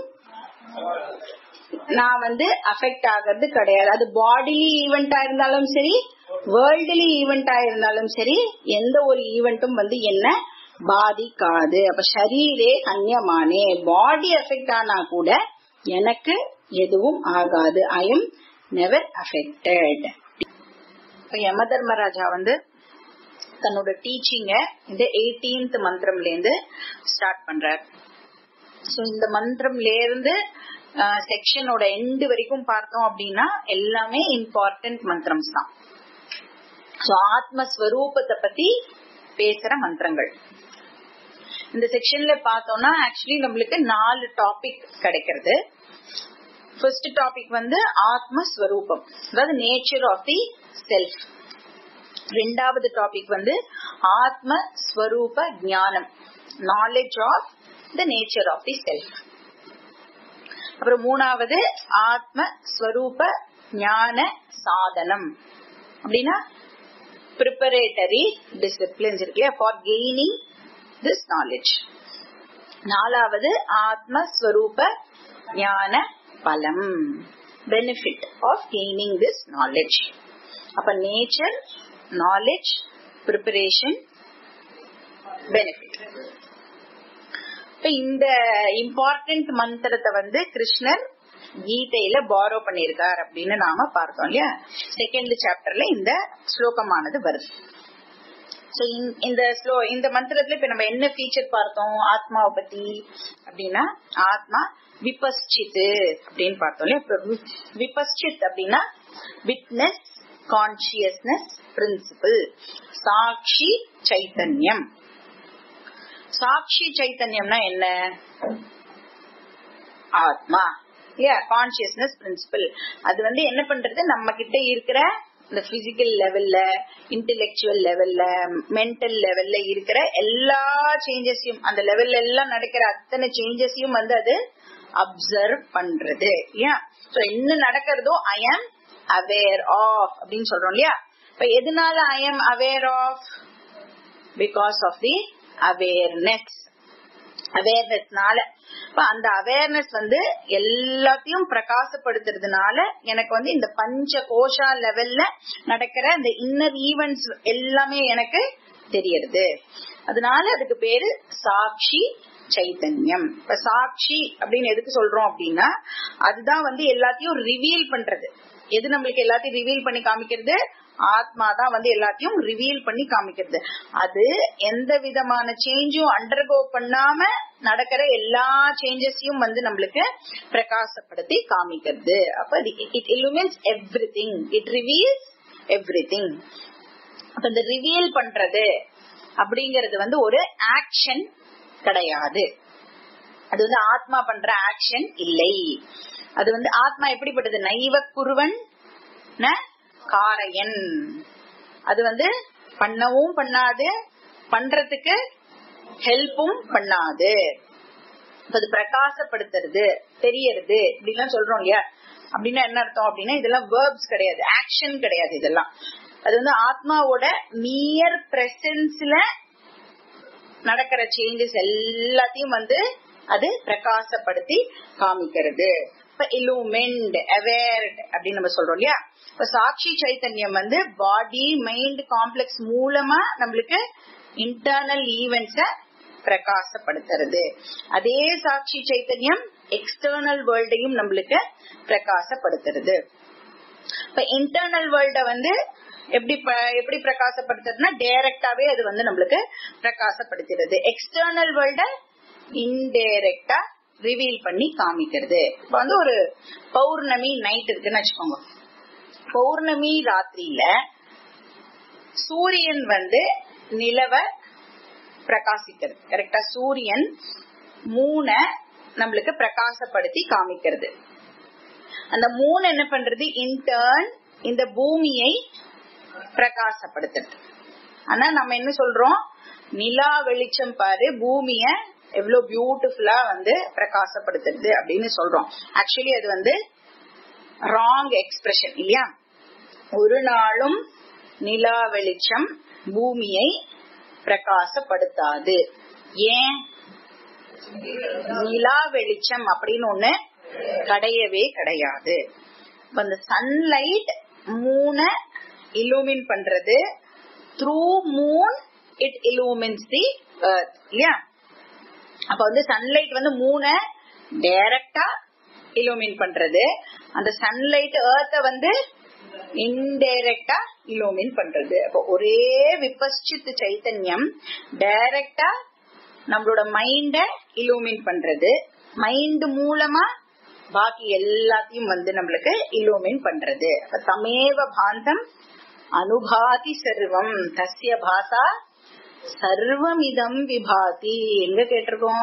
நான் வந்து அஃபெக்ட் ஆகிறது கிடையாது அது பாடிலி ஈவெண்டா இருந்தாலும் சரி வேர்ல்டுலி ஈவெண்டா இருந்தாலும் சரி எந்த ஒரு ஈவெண்ட்டும் வந்து என்ன பாதிக்காது அப்ப ஷரீரே கன்யமானே பாடி அஃபெக்ட் ஆனா கூட எனக்கு எதுவும் ஆகாது ஐ எம் நெவர் அஃபெக்டட் இப்ப யம தர்மராஜா வந்து தன்னோட டீச்சிங்க இந்த எயிட்டீன்த் மந்திரம்ல இருந்து ஸ்டார்ட் பண்றார் சோ இந்த மந்திரம்ல இருந்து செக்ஷனோட எண்டு வரைக்கும் பார்த்தோம் அப்படின்னா எல்லாமே இம்பார்ட்டன்ட் மந்திரம்ஸ் தான் சோ ஆத்மஸ்வரூபத்தை பத்தி பேசுற மந்திரங்கள் இந்த செக்ஷன்ல பார்த்தோம்னா ஆக்சுவலி நம்மளுக்கு நாலு டாபிக் கிடைக்கிறது ஃபர்ஸ்ட் டாபிக் வந்து ஆத்மஸ்வரூபம் அதாவது நேச்சர் ஆஃப் தி செல்ஃப் ரெண்டாவது டாபிக் வந்து ஆத்ம ஸ்வரூப ஞானம் knowledge of the nature of the self அப்புறம் மூணாவது ஆத்ம ஸ்வரூப ஞான சாதனம் அப்படின்னா ப்ரிப்பரேட்டரி டிசிப்ளின்ஸ் இருக்கு ஃபார் கெய்னிங் திஸ் நாலேஜ் நாலாவது ஆத்மஸ்வரூப ஞான பலம் benefit of gaining this knowledge அப்ப நேச்சர் நாலேஜ் ப்ரிப்பரேஷன் பெனிஃபிட் இப்ப இந்த இம்பார்ட்டன்ட் மந்திரத்தை வந்து கிருஷ்ணர் கீதையில பாரோ பண்ணிருக்கார் அப்படின்னு நாம பார்த்தோம் இல்லையா செகண்ட் சாப்டர்ல இந்த ஸ்லோகமானது வருது சோ இந்த ஸ்லோ இந்த மந்திரத்துல இப்ப நம்ம என்ன ஃபீச்சர் பார்த்தோம் ஆத்மாவை பத்தி அப்படின்னா ஆத்மா விபஸ்சித்து அப்படின்னு பார்த்தோம் இல்லையா இப்ப வி- விபஸ்சித் அப்படின்னா விட்னஸ் கான்சியஸ்னஸ் பிரின்சிபிள் சாட்சி சைத்தன்யம் சாட்சி சைத்தன்யம்னா என்ன ஆத்மா இல்லையா கான்சியஸ்னஸ் பிரின்சிபல் அது வந்து என்ன பண்றது நம்ம கிட்ட இருக்கிற இந்த பிசிக்கல் லெவல்ல இன்டெலெக்சுவல் லெவல்ல மென்டல் லெவல்ல இருக்கிற எல்லா சேஞ்சஸையும் அந்த லெவல்ல எல்லாம் நடக்கிற அத்தனை சேஞ்சஸையும் வந்து அது அப்சர்வ் பண்றது ஏன் சோ என்ன நடக்கிறதோ ஐ ஆம் அவேர் ஆஃப் அப்படின்னு சொல்றோம் இல்லையா இப்ப எதனால I am aware of because of the awareness அவேர்னஸ்னால இப்ப அந்த அவேர்னஸ் வந்து எல்லாத்தையும் பிரகாசப்படுத்துறதுனால எனக்கு வந்து இந்த பஞ்ச கோஷா லெவல்ல நடக்கிற இந்த இன்னர் ஈவெண்ட்ஸ் எல்லாமே எனக்கு தெரியறது அதனால அதுக்கு பேரு சாட்சி சைத்தன்யம் இப்ப சாட்சி அப்படின்னு எதுக்கு சொல்றோம் அப்படின்னா அதுதான் வந்து எல்லாத்தையும் ரிவீல் பண்றது எது நம்மளுக்கு எல்லாத்தையும் ரிவீல் பண்ணி காமிக்கிறது ஆத்மா தான் வந்து எல்லாத்தையும் ரிவீல் பண்ணி காமிக்கிறது அது எந்த விதமான சேஞ்சும் அண்டர்கோ பண்ணாம நடக்கிற எல்லா சேஞ்சஸையும் வந்து நம்மளுக்கு பிரகாசப்படுத்தி காமிக்கிறது அப்ப it illuminates everything it reveals everything அப்ப இந்த ரிவீல் பண்றது அப்படிங்கறது வந்து ஒரு ஆக்ஷன் கிடையாது அது வந்து ஆத்மா பண்ற ஆக்ஷன் இல்லை அது வந்து ஆத்மா எப்படிப்பட்டது நைவ குருவன் ந காரையன் அது வந்து பண்ணவும் பண்ணாது பண்றதுக்கு ஹெல்ப்பும் பண்ணாது இப்ப அது பிரகாசப்படுத்துறது தெரியறது இப்படிலாம் சொல்றோம் இல்லையா அப்படின்னா என்ன அர்த்தம் அப்படின்னா இதெல்லாம் வேர்ப்ஸ் கிடையாது ஆக்ஷன் கிடையாது இதெல்லாம் அது வந்து ஆத்மாவோட நியர் பிரசன்ஸ்ல நடக்கிற சேஞ்சஸ் எல்லாத்தையும் வந்து அது பிரகாசப்படுத்தி காமிக்கிறது இப்ப illumined அவேர்ட் அப்படின்னு நம்ம சொல்றோம் இல்லையா இப்ப சாட்சி சைத்தன்யம் வந்து பாடி மைண்ட் காம்ப்ளெக்ஸ் மூலமா நம்மளுக்கு இன்டர்னல் ஈவெண்ட்ஸ பிரகாசப்படுத்துறது அதே சாட்சி சைத்தன்யம் எக்ஸ்டர்னல் வேர்ல்டையும் நம்மளுக்கு பிரகாசப்படுத்துறது இப்ப இன்டர்னல் வேர்ல்ட வந்து எப்படி ப- எப்படி பிரகாசப்படுத்துறதுன்னா டைரக்டாவே அது வந்து நம்மளுக்கு பிரகாசப்படுத்துறது எக்ஸ்டர்னல் வேர்ல்ட இன்டைரக்டா ரிவீல் பண்ணி காமிக்கிறது இப்ப வந்து ஒரு பௌர்ணமி நைட் இருக்குன்னு வச்சுக்கோங்க பௌர்ணமி ராத்திரியில சூரியன் வந்து நிலவ பிரகாசிக்கிறது கரெக்டா சூரியன் மூண நம்மளுக்கு பிரகாசப்படுத்தி காமிக்கிறது அந்த மூணு என்ன பண்றது இன்டர்ன் இந்த பூமியை பிரகாசப்படுத்துறது ஆனா நம்ம என்ன சொல்றோம் நிலா வெளிச்சம் பாரு பூமிய எவ்வளவு பியூட்டிஃபுல்லா வந்து பிரகாசப்படுத்துறது அப்படின்னு சொல்றோம் ஆக்சுவலி அது வந்து ராங் எக்ஸ்பிரஷன் இல்லையா ஒரு நாளும் நிலா வெளிச்சம் பூமியை பிரகாசப்படுத்தாது ஏன் நிலா வெளிச்சம் அப்படின்னு ஒண்ணு கிடையவே கிடையாது இப்ப இந்த சன்லைட் மூண illumin பண்றது through moon it illuminates the earth இல்லையா அப்ப வந்து சன்லைட் வந்து மூண டைரக்டா illumin பண்றது அந்த சன்லைட் earth வந்து இன்டைரக்டா illumin பண்றது அப்ப ஒரே விபஸ்சித் சைத்தன்யம் டைரக்டா நம்மளோட மைண்ட illumin பண்றது மைண்ட் மூலமா பாக்கி எல்லாத்தையும் வந்து நம்மளுக்கு illumin பண்றது அப்ப தமேவ பாந்தம் அனுபாதி சர்வம் தஸ்ய பாசா சர்வமிதம் விபாதி எங்க கேட்டிருக்கோம்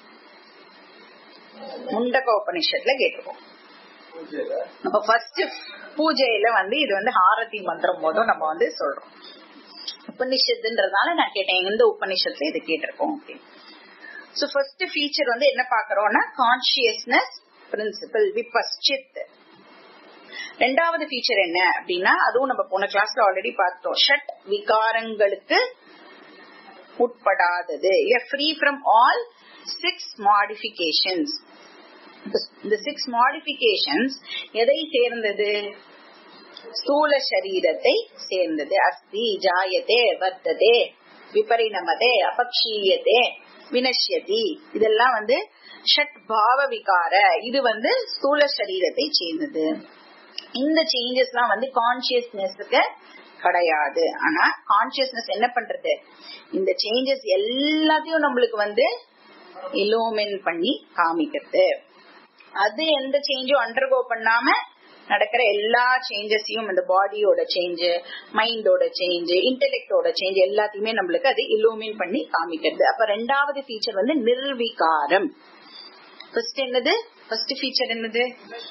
முண்டக உபனிஷத்துல கேட்டிருக்கோம் அப்ப ஃபர்ஸ்ட் பூஜையில வந்து இது வந்து ஹாரதி மந்திரம் போதும் நம்ம வந்து சொல்றோம் உபனிஷத்துன்றதுனால நான் கேட்டேன் எந்த உபனிஷத்துல இது கேட்டிருக்கோம் அப்படின்னு சோ ஃபர்ஸ்ட் ஃபீச்சர் வந்து என்ன பாக்குறோம்னா கான்சியஸ்னஸ் பிரின்சிபல் விபஸ்சித் ரெண்டாவது ஃபீச்சர் என்ன அப்படின்னா அதுவும் நம்ம போன கிளாஸ்ல ஆல்ரெடி பார்த்தோம் ஷட் விகாரங்களுக்கு உட்படாதது free from all six modifications இந்த சிக்ஸ் மாடிஃபிகேஷன்ஸ் எதை சேர்ந்தது ஸ்தூல சரீரத்தை சேர்ந்தது அஸ்தி ஜாயதே வர்த்ததே விபரிணமதே அபக்ஷீயதே வினஷ்யதி இதெல்லாம் வந்து ஷட் பாவ விகார இது வந்து ஸ்தூல சரீரத்தை சேர்ந்தது இந்த சேஞ்சஸ் எல்லாம் வந்து கான்சியஸ்னஸ்க்கு கிடையாது ஆனா கான்சியஸ்னஸ் என்ன பண்றது இந்த சேஞ்சஸ் எல்லாத்தையும் நம்மளுக்கு வந்து இலோமென் பண்ணி காமிக்கிறது அது எந்த சேஞ்சும் அண்டர்கோ பண்ணாம நடக்கிற எல்லா சேஞ்சஸையும் இந்த பாடியோட சேஞ்ச் மைண்டோட சேஞ்ச் இன்டெலெக்டோட சேஞ்ச் எல்லாத்தையுமே நம்மளுக்கு அது இலூமின் பண்ணி காமிக்கிறது அப்ப ரெண்டாவது ஃபீச்சர் வந்து நிர்விகாரம் ஃபர்ஸ்ட் என்னது ஃபர்ஸ்ட் ஃபீச்சர் என்னது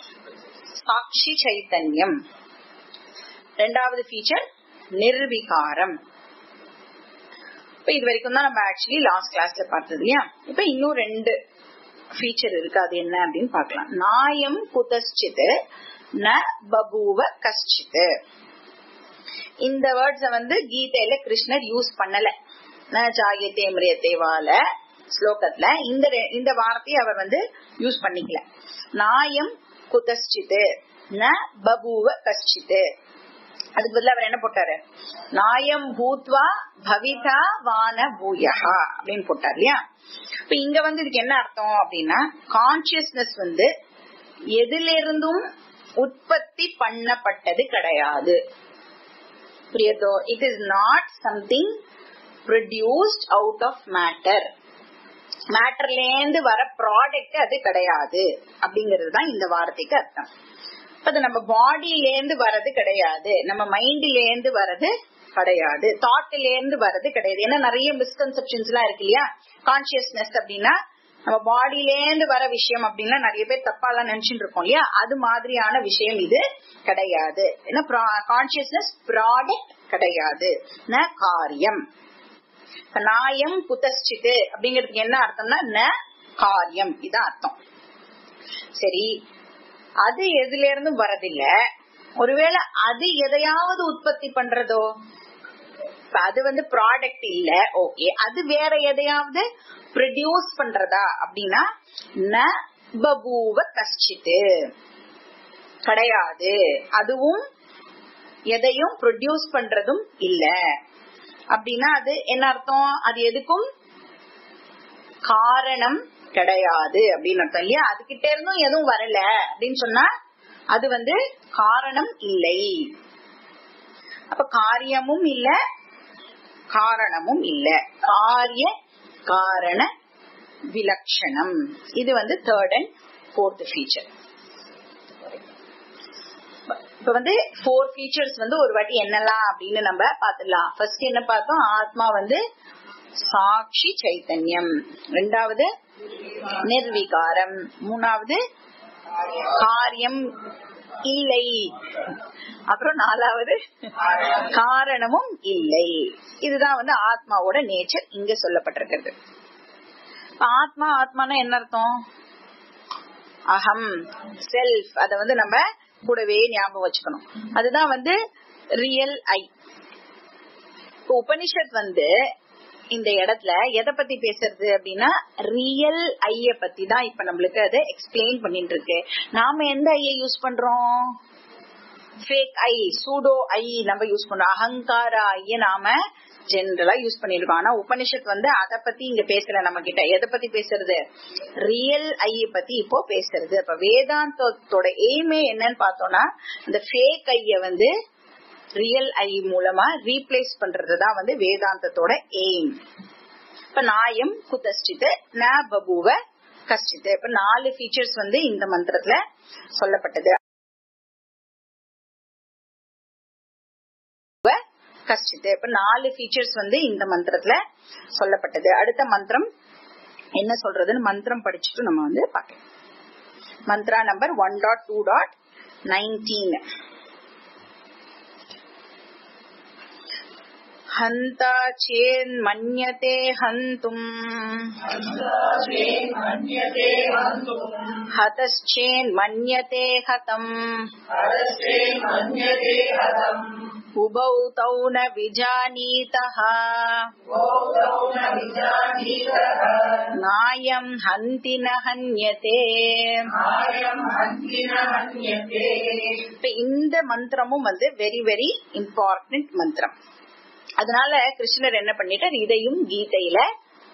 சாட்சி சைத்தன்யம் ரெண்டாவது ஃபீச்சர் நிர்விகாரம் இப்ப இது வரைக்கும் தான் நம்ம ஆக்சுவலி லாஸ்ட் கிளாஸ்ல பார்த்தது இல்லையா இப்ப இன்னும் ரெண்டு ஃபீச்சர் இருக்கு அது என்ன அப்படின்னு பார்க்கலாம் நாயம் குதஸ்சித் ந பபூவ கஷ்டித் இந்த வேர்ட்ஸ வந்து கீதையில கிருஷ்ணர் யூஸ் பண்ணல ந ஜாகியத்தே மிரியத்தே வால ஸ்லோகத்துல இந்த ரெ- இந்த வார்த்தையை அவர் வந்து யூஸ் பண்ணிக்கல நாயம் குதஸ்சித் ந பபூவ கஷ்டித் அதுக்கு பதிலா அவர் என்ன போட்டாரு நாயம் பூத்வா பவிதா வான பூயஹா அப்படின்னு போட்டார் இல்லையா இப்ப இங்க வந்து இதுக்கு என்ன அர்த்தம் அப்படின்னா கான்சியஸ்னஸ் வந்து எதுல இருந்தும் உற்பத்தி பண்ணப்பட்டது கிடையாது புரியுதோ it is not something produced out of matter மேட்டர்ல இருந்து வர ப்ராடக்ட் அது கிடையாது அப்படிங்கிறது தான் இந்த வார்த்தைக்கு அர்த்தம் இப்ப அது நம்ம பாடியில இருந்து வர்றது கிடையாது நம்ம மைண்ட்ல இருந்து வர்றது கிடையாது தாட்ல இருந்து வர்றது கிடையாது ஏன்னா நிறைய மிஸ்கன்செப்ஷன்ஸ் எல்லாம் இருக்கு இல்லையா கான்சியஸ்னஸ் அப்படின்னா நம்ம பாடியில இருந்து வர விஷயம் அப்படின்னா நிறைய பேர் தப்பா எல்லாம் நினைச்சுட்டு இருக்கோம் இல்லையா அது மாதிரியான விஷயம் இது கிடையாது ஏன்னா கான்சியஸ்னஸ் ப்ராடக்ட் கிடையாது ந காரியம் இப்ப நாயம் குதஸ்சித்து அப்படிங்கிறதுக்கு என்ன அர்த்தம்னா ந காரியம் இதான் அர்த்தம் சரி அது எதுல இருந்தும் வரதில்ல ஒருவேளை அது எதையாவது உற்பத்தி பண்றதோ இப்ப அது வந்து ப்ராடக்ட் இல்ல ஓகே அது வேற எதையாவது ப்ரொடியூஸ் பண்றதா அப்படின்னா ந பபூவ கஷ்டித்து கிடையாது அதுவும் எதையும் ப்ரொடியூஸ் பண்றதும் இல்ல அப்படின்னா அது என்ன அர்த்தம் அது எதுக்கும் காரணம் கிடையாது அப்படின்னு அர்த்தம் இல்லையா அதுகிட்ட இருந்தும் எதுவும் வரல அப்படின்னு சொன்னா அது வந்து காரணம் இல்லை அப்ப காரியமும் இல்ல காரணமும் இல்ல காரிய காரண விலட்சணம் இது வந்து தேர்ட் அண்ட் ஃபோர்த் ஃபீச்சர் இப்ப வந்து ஃபோர் ஃபீச்சர்ஸ் வந்து ஒரு வாட்டி என்னலாம் அப்படின்னு நம்ம பாத்துடலாம் ஃபர்ஸ்ட் என்ன பார்த்தோம் ஆத்மா வந்து சாட்சி சைத்தன்யம் ரெண்டாவது நிர்விகாரம் மூணாவது காரியம் இல்லை அப்புறம் நாலாவது காரணமும் இல்லை இதுதான் வந்து ஆத்மாவோட நேச்சர் இங்க சொல்லப்பட்டிருக்கிறது இப்ப ஆத்மா ஆத்மானா என்ன அர்த்தம் அகம் செல்ஃப் அத வந்து நம்ம கூடவே ஞாபகம் வச்சுக்கணும் அதுதான் வந்து ரியல் ஐ இப்போ உபனிஷத் வந்து இந்த இடத்துல எதை பத்தி பேசுறது அப்படின்னா ரியல் ஐய பத்தி தான் இப்ப நம்மளுக்கு அதை எக்ஸ்பிளைன் பண்ணிட்டு இருக்கு நாம எந்த ஐய யூஸ் பண்றோம் ஃபேக் ஐ சூடோ ஐ நம்ம யூஸ் பண்றோம் அகங்கார ஐய நாம ஜென்ரலா யூஸ் பண்ணிருக்கோம் ஆனா உபனிஷத் வந்து அத பத்தி இங்க பேசல நம்ம கிட்ட எதை பத்தி பேசுறது ரியல் ஐய பத்தி இப்போ பேசுறது அப்ப வேதாந்தத்தோட எய்மே என்னன்னு பார்த்தோம்னா இந்த ஃபேக் ஐய வந்து ரியல் ஐ மூலமா ரீப்ளேஸ் பண்றதுதான் வந்து வேதாந்தத்தோட எய்ம் இப்ப நாயம் குதஷ்டித்து ந பபுவ கஷ்டித்து இப்ப நாலு ஃபீச்சர்ஸ் வந்து இந்த மந்திரத்துல சொல்லப்பட்டது கஷ்டித்து இப்ப நாலு ஃபீச்சர்ஸ் வந்து இந்த மந்திரத்துல சொல்லப்பட்டது அடுத்த மந்திரம் என்ன சொல்றதுன்னு மந்திரம் படிச்சுட்டு நம்ம வந்து பார்க்கலாம் mantra number one dot two dot nineteen हन्ता चेन्मन्यते हन्तुम् हतश्चेन्मन्यते हतम् उभौ तौ न विजानीतः नायम् हन्ति न हन्यते இப்ப இந்த மந்திரமும் வந்து வெரி வெரி இம்பார்ட்டன்ட் மந்திரம் அதனால கிருஷ்ணர் என்ன பண்ணிட்டார் இதையும் கீதையில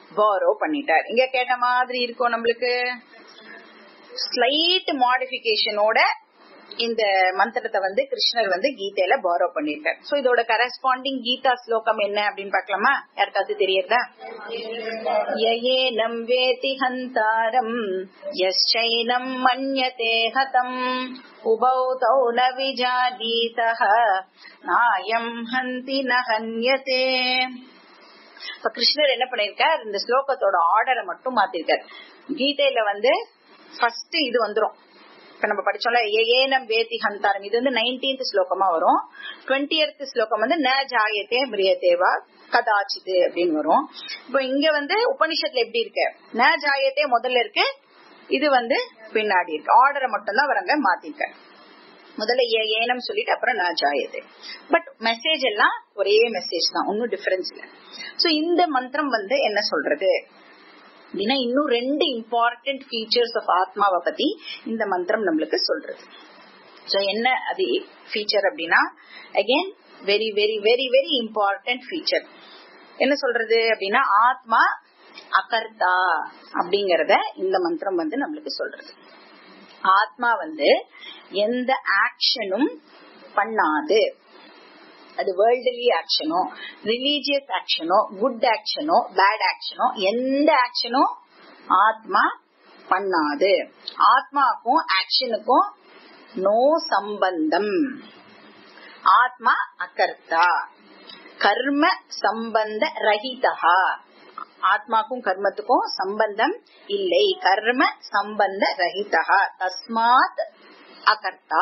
பாரோ பண்ணிட்டார் இங்க கேட்ட மாதிரி இருக்கும் நம்மளுக்கு ஸ்லைட் மாடிபிகேஷனோட இந்த மந்திரத்தை வந்து கிருஷ்ணர் வந்து கீதையில பாரோ பண்ணிருக்கார் சோ இதோட கரஸ்பாண்டிங் கீதா ஸ்லோகம் என்ன அப்படின்னு பாக்கலாமா யாருக்காவது தெரியறதா யயேனம் வேதி ஹந்தாரம் யச்சைனம் மன்யதே ஹதம் உபௌ தௌ ந விஜாதீதः நாயம் ஹந்தி ந ஹன்யதே இப்ப கிருஷ்ணர் என்ன பண்ணிருக்கார் இந்த ஸ்லோகத்தோட ஆர்டரை மட்டும் மாத்திருக்கார் கீதையில வந்து ஃபர்ஸ்ட் இது வந்துரும் இப்ப நம்ம படிச்சோம்ல ஏனம் வேதி ஹந்தாரம் இது வந்து நைன்டீன்த் ஸ்லோகமா வரும் டுவெண்ட்டியத் ஸ்லோகம் வந்து ந ஜாயத்தே மிரியதேவா கதாச்சிது அப்படின்னு வரும் இப்போ இங்க வந்து உபனிஷத்துல எப்படி இருக்கு ந ஜாயத்தே முதல்ல இருக்கு இது வந்து பின்னாடி இருக்கு ஆர்டரை மட்டும் தான் வரங்க மாத்திருக்க முதல்ல ஏ ஏனம் சொல்லிட்டு அப்புறம் ந ஜாயத்தே பட் மெசேஜ் எல்லாம் ஒரே மெசேஜ் தான் ஒன்னும் டிஃபரன்ஸ் இல்ல சோ இந்த மந்திரம் வந்து என்ன சொல்றது அப்படின்னா இன்னும் ரெண்டு இம்பார்ட்டன்ட் ஃபீச்சர்ஸ் ஆஃப் ஆத்மாவை பத்தி இந்த மந்திரம் நம்மளுக்கு சொல்றது சோ என்ன அது ஃபீச்சர் அப்படின்னா again very very very very important feature என்ன சொல்றது அப்படின்னா ஆத்மா அகர்த்தா அப்படிங்கறத இந்த மந்திரம் வந்து நம்மளுக்கு சொல்றது ஆத்மா வந்து எந்த ஆக்ஷனும் பண்ணாது அது வேர்ல்டலி ஆக்ஷனோ ரிலீஜியஸ் ஆக்ஷனோ குட் ஆக்ஷனோ பேட் ஆக்ஷனோ எந்த ஆக்ஷனோ ஆத்மா பண்ணாது ஆத்மாக்கும் ஆக்ஷனுக்கும் நோ சம்பந்தம் ஆத்மா அகர்த்தா கர்ம சம்பந்த ரஹிதா ஆத்மாக்கும் கர்மத்துக்கும் சம்பந்தம் இல்லை கர்ம சம்பந்த ரஹிதா தஸ்மாத் அகர்த்தா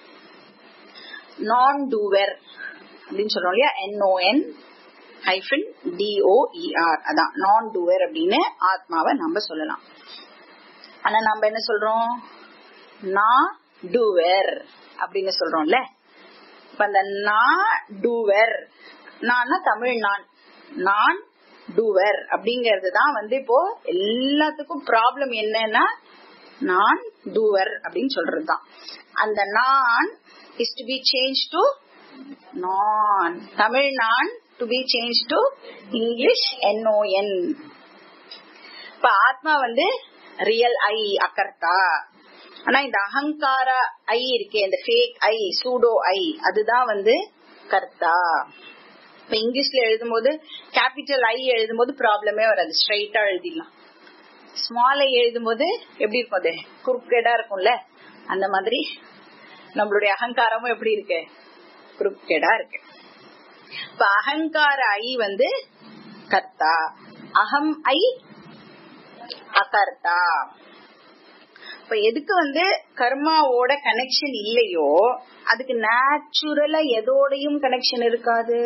நான் டூவர் அப்படின்னு சொல்றோம் இல்லையா என்ஓஎன் ஹைஃபன் டிஓஇஆர் அதான் நான் டூவர் அப்படின்னு ஆத்மாவை நம்ம சொல்லலாம் ஆனா நம்ம என்ன சொல்றோம் நான் டூவர் அப்படின்னு சொல்றோம்ல இப்ப அந்த நான் டூவர் நான் தமிழ் நான் நான் டூவர் அப்படிங்கறது தான் வந்து இப்போ எல்லாத்துக்கும் ப்ராப்ளம் என்னன்னா நான் டூவர் அப்படின்னு சொல்றதுதான் அந்த நான் is to be change to நான் தமிழ் நான் to be change to English N O N இப்ப ஆத்மா வந்து ரியல் ஐ அக்கர்த்தா ஆனா இந்த அகங்கார ஐ இருக்கே இந்த ஃபேக் ஐ சூடோ ஐ அதுதான் வந்து கர்த்தா இப்ப இங்கிலீஷ்ல எழுதும்போது கேபிட்டல் ஐ எழுதும்போது ப்ராப்ளமே வராது ஸ்ட்ரைட்டா எழுதிடலாம் ஸ்மால் ஐ எழுதும்போது எப்படி இருக்கும் அது குறுக்கேடா இருக்கும்ல அந்த மாதிரி நம்மளுடைய அகங்காரமும் எப்படி இருக்கு குறுக்கேடா இருக்கு இப்ப அகங்கார ஐ வந்து கர்த்தா அகம் ஐ அகர்த்தா இப்ப எதுக்கு வந்து கர்மாவோட கனெக்ஷன் இல்லையோ அதுக்கு நேச்சுரலா எதோடையும் கனெக்ஷன் இருக்காது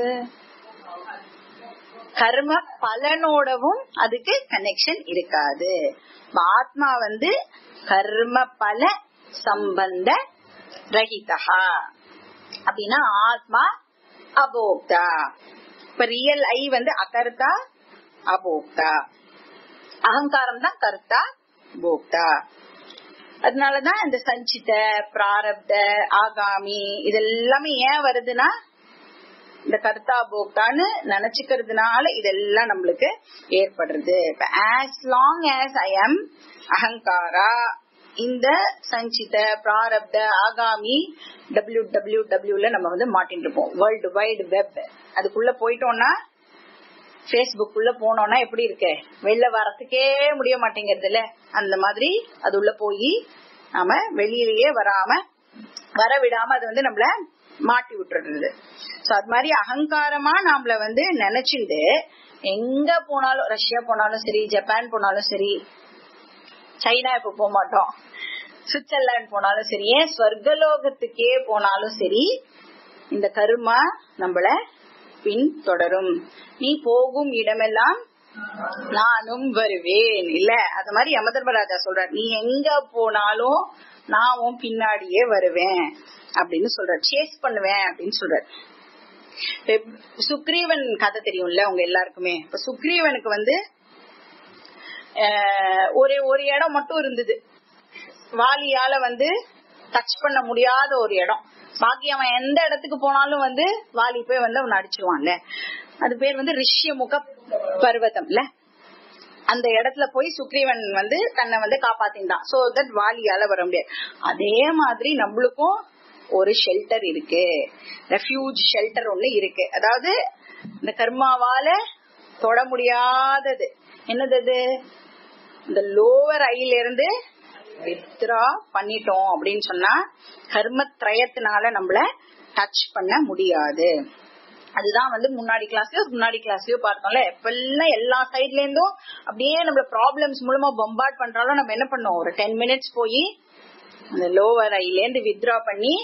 கர்ம பலனோடவும் அதுக்கு கனெக்ஷன் இருக்காது ஆத்மா வந்து கர்ம பல சம்பந்த ரஹிதா அப்படின்னா ஆத்மா அபோக்தா இப்ப ரியல் ஐ வந்து அகர்த்தா அபோக்தா அகங்காரம் தான் கர்த்தா போக்தா அதனாலதான் இந்த சஞ்சித பிராரப்த ஆகாமி இதெல்லாமே ஏன் வருதுன்னா இந்த கர்த்தா போக்தான்னு நினைச்சுக்கிறதுனால இதெல்லாம் நம்மளுக்கு ஏற்படுறது இப்ப as long as I am அகங்காரா இந்த சஞ்சித பிராரப்த ஆகாமி டபிள்யூ டபிள்யூ டபிள்யூல நம்ம வந்து மாட்டின்னு இருப்போம் வேர்ல்டு வைடு வெப் அதுக்குள்ள போயிட்டோம்னா பேஸ்புக் உள்ள போனோம்னா எப்படி இருக்கு வெளில வரத்துக்கே முடிய மாட்டேங்கிறது இல்ல அந்த மாதிரி அது உள்ள போய் நாம வெளியிலேயே வராம வர விடாம அது வந்து நம்மள மாட்டி விட்டுறது சோ அது மாதிரி அகங்காரமா நாமள வந்து நினைச்சுட்டு எங்க போனாலும் ரஷ்யா போனாலும் சரி ஜப்பான் போனாலும் சரி சைனா இப்ப போக மாட்டோம் சுவிட்சர்லாந்து போனாலும் சரி ஏன் ஸ்வர்கலோகத்துக்கே போனாலும் சரி இந்த கருமா நம்மள பின் தொடரும் நீ போகும் இடமெல்லாம் நானும் வருவேன் இல்ல அது மாதிரி யமதர்மராஜா சொல்றார் நீ எங்க போனாலும் நான் உன் பின்னாடியே வருவேன் அப்படின்னு சொல்ற சேஸ் பண்ணுவேன் அப்படின்னு சொல்றார் சுக்ரீவன் கதை தெரியும்ல உங்க எல்லாருக்குமே இப்ப சுக்ரீவனுக்கு வந்து ஒரே ஒரு இடம் மட்டும் இருந்தது வாலியால வந்து டச் பண்ண முடியாத ஒரு இடம் பாக்கி அவன் எந்த இடத்துக்கு போனாலும் வந்து வாலி போய் வந்து அவன் அடிச்சிருவான்ல அது பேர் வந்து ரிஷ்யமுக பர்வதம்ல அந்த இடத்துல போய் சுக்ரீவன் வந்து தன்னை வந்து காப்பாத்தின்றான் சோ தட் வாலியால வர முடியாது அதே மாதிரி நம்மளுக்கும் ஒரு ஷெல்டர் இருக்கு ரெஃப்யூஜ் ஷெல்டர் ஒண்ணு இருக்கு அதாவது இந்த கர்மாவால தொட முடியாதது என்னது அது இந்த லோவர் ஐல இருந்து வித்ரா பண்ணிட்டோம் அப்படின்னு சொன்னா கர்மத்ரயத்தினால நம்மள டச் பண்ண முடியாது அதுதான் வந்து முன்னாடி கிளாஸ்லயோ முன்னாடி கிளாஸ்லயோ பார்த்தோம்ல எப்பெல்லாம் எல்லா சைட்ல இருந்தும் அப்படியே நம்மள ப்ராப்ளம்ஸ் மூலமா பம்பார்ட் பண்றாலும் நம்ம என்ன பண்ணோம் ஒரு டென் மினிட்ஸ் போய் அந்த லோவர் ஐல இருந்து வித்ரா பண்ணி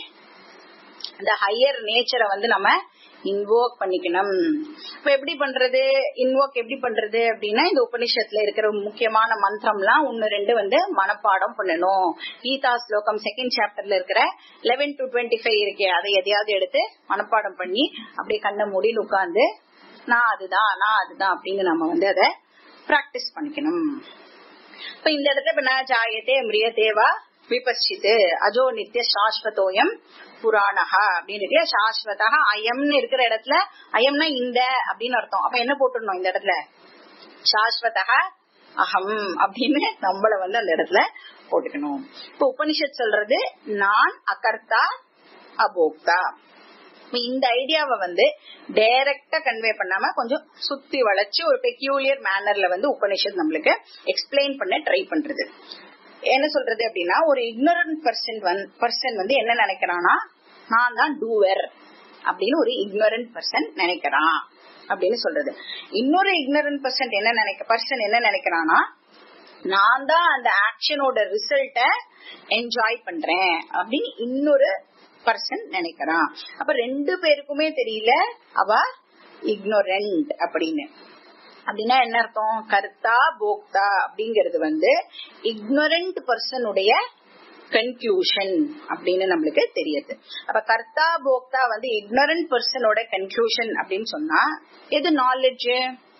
அந்த ஹையர் நேச்சரை வந்து நம்ம இன்வோக் பண்ணிக்கணும் இப்ப எப்படி பண்றது இன்வோக் எப்படி பண்றது அப்படின்னா இந்த உபனிஷத்துல இருக்கிற முக்கியமான மந்திரம்லாம் ஒன்னு ரெண்டு வந்து மனப்பாடம் பண்ணணும் கீதா ஸ்லோகம் செகண்ட் சாப்டர்ல இருக்கிற லெவன் டு டுவெண்ட்டி ஃபைவ் இருக்கே அதை எதையாவது எடுத்து மனப்பாடம் பண்ணி அப்படியே கண்ணை மூடின்னு உட்கார்ந்து நான் அதுதான் நான் அதுதான் அப்படின்னு நம்ம வந்து அதை பிராக்டிஸ் பண்ணிக்கணும் இப்ப இந்த இடத்துல இப்ப நான் ஜாயத்தே மிரியதேவா விபசித்து அஜோ நித்திய சாஸ்வதோயம் புராணஹா அப்படின்னு இருக்கு சாஸ்வதா அயம்னு இருக்கிற இடத்துல அயம்னா இந்த அப்படின்னு அர்த்தம் அப்ப என்ன போட்டுடணும் இந்த இடத்துல சாஸ்வதா அகம் அப்படின்னு நம்மள வந்து அந்த இடத்துல போட்டுக்கணும் இப்ப உபனிஷத் சொல்றது நான் அகர்த்தா அபோக்தா இந்த ஐடியாவை வந்து டைரக்டா கன்வே பண்ணாம கொஞ்சம் சுத்தி வளைச்சு ஒரு பெக்யூலியர் மேனர்ல வந்து உபனிஷத் நம்மளுக்கு எக்ஸ்பிளைன் பண்ண ட்ரை பண்றது என்ன சொல்றது அப்படின்னா ஒரு இக்னோரன்ட் பர்சன் பர்சன் வந்து என்ன நினைக்கிறானா நான் தான் டூவர் அப்படின்னு ஒரு இக்னோரன்ட் பர்சன் நினைக்கிறான் அப்படின்னு சொல்றது இன்னொரு இக்னோரன்ட் பர்சன் என்ன நினைக்க பர்சன் என்ன நினைக்கிறானா நான் தான் அந்த ஆக்ஷனோட ரிசல்ட்ட என்ஜாய் பண்றேன் அப்படின்னு இன்னொரு பர்சன் நினைக்கிறான் அப்ப ரெண்டு பேருக்குமே தெரியல அவ இக்னோரண்ட் அப்படின்னு அப்படின்னா என்ன அர்த்தம் கர்த்தா போக்தா அப்படிங்கறது வந்து இக்னோரண்ட் பர்சனுடைய கன்க்ளூஷன் அப்படின்னு நம்மளுக்கு தெரியுது அப்ப கர்த்தா போக்தா வந்து இக்னோரண்ட் பர்சனோட கன்க்ளூஷன் அப்படின்னு சொன்னா எது நாலேஜ்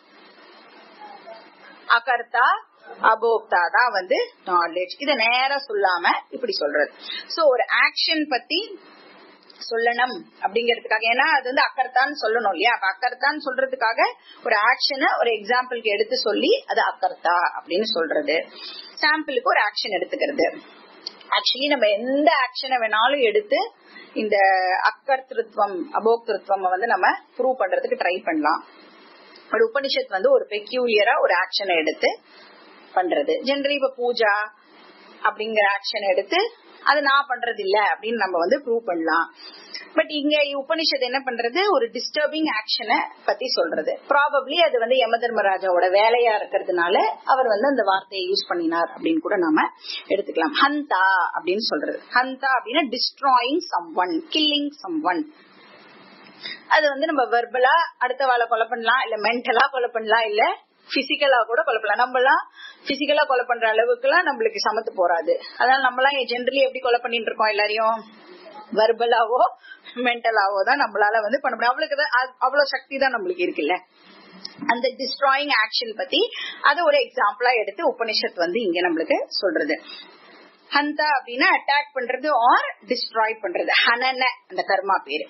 அகர்த்தா அபோக்தா தான் வந்து நாலேஜ் இத நேரம் சொல்லாம இப்படி சொல்றது சோ ஒரு ஆக்ஷன் பத்தி சொல்லணும் அப்படிங்கிறதுக்காக ஏன்னா அது வந்து அக்கர்த்தான்னு சொல்லணும் இல்லையா அப்ப அக்கர்த்தான்னு சொல்றதுக்காக ஒரு ஆக்ஷனை ஒரு எக்ஸாம்பிளுக்கு எடுத்து சொல்லி அது அக்கர்த்தா அப்படின்னு சொல்றது சாம்பிளுக்கு ஒரு ஆக்ஷன் எடுத்துக்கிறது ஆக்சுவலி நம்ம எந்த ஆக்ஷனை வேணாலும் எடுத்து இந்த அக்கர்த்திருவம் அபோக்திருத்துவம் வந்து நம்ம ப்ரூவ் பண்றதுக்கு ட்ரை பண்ணலாம் ஒரு உபனிஷத் வந்து ஒரு பெக்யூலியரா ஒரு ஆக்ஷனை எடுத்து பண்றது ஜெனரலி இப்ப பூஜா அப்படிங்கிற ஆக்ஷன் எடுத்து அது நான் பண்றது இல்ல அப்படின்னு நம்ம வந்து ப்ரூவ் பண்ணலாம் பட் இங்க உபனிஷத் என்ன பண்றது ஒரு டிஸ்டர்பிங் ஆக்ஷனை பத்தி சொல்றது ப்ராபப்ளி அது வந்து யம தர்மராஜாவோட வேலையா இருக்கிறதுனால அவர் வந்து அந்த வார்த்தையை யூஸ் பண்ணினார் அப்படின்னு கூட நாம எடுத்துக்கலாம் ஹந்தா அப்படின்னு சொல்றது ஹந்தா அப்படின்னா destroying someone killing someone அது வந்து நம்ம வெர்பலா அடுத்த வாழை கொலை பண்ணலாம் இல்ல மென்டலா கொலை பண்ணலாம் இல்ல பிசிக்கலா கூட கொலை பண்ணலாம் நம்ம எல்லாம் பிசிக்கலா கொலை பண்ற அளவுக்கு எல்லாம் நம்மளுக்கு சமத்து போறாது அதனால நம்ம எல்லாம் ஜென்ரலி எப்படி கொலை பண்ணிட்டு இருக்கோம் எல்லாரையும் வர்பலாவோ மென்டலாவோ தான் நம்மளால வந்து பண்ண முடியும் அவளுக்கு தான் அவ்வளவு சக்தி தான் நம்மளுக்கு இருக்குல்ல அந்த டிஸ்ட்ராயிங் ஆக்ஷன் பத்தி அது ஒரு எக்ஸாம்பிளா எடுத்து உபனிஷத் வந்து இங்க நம்மளுக்கு சொல்றது ஹந்தா அப்படின்னா அட்டாக் பண்றது ஆர் டிஸ்ட்ராய் பண்றது ஹனன அந்த கர்மா பேரு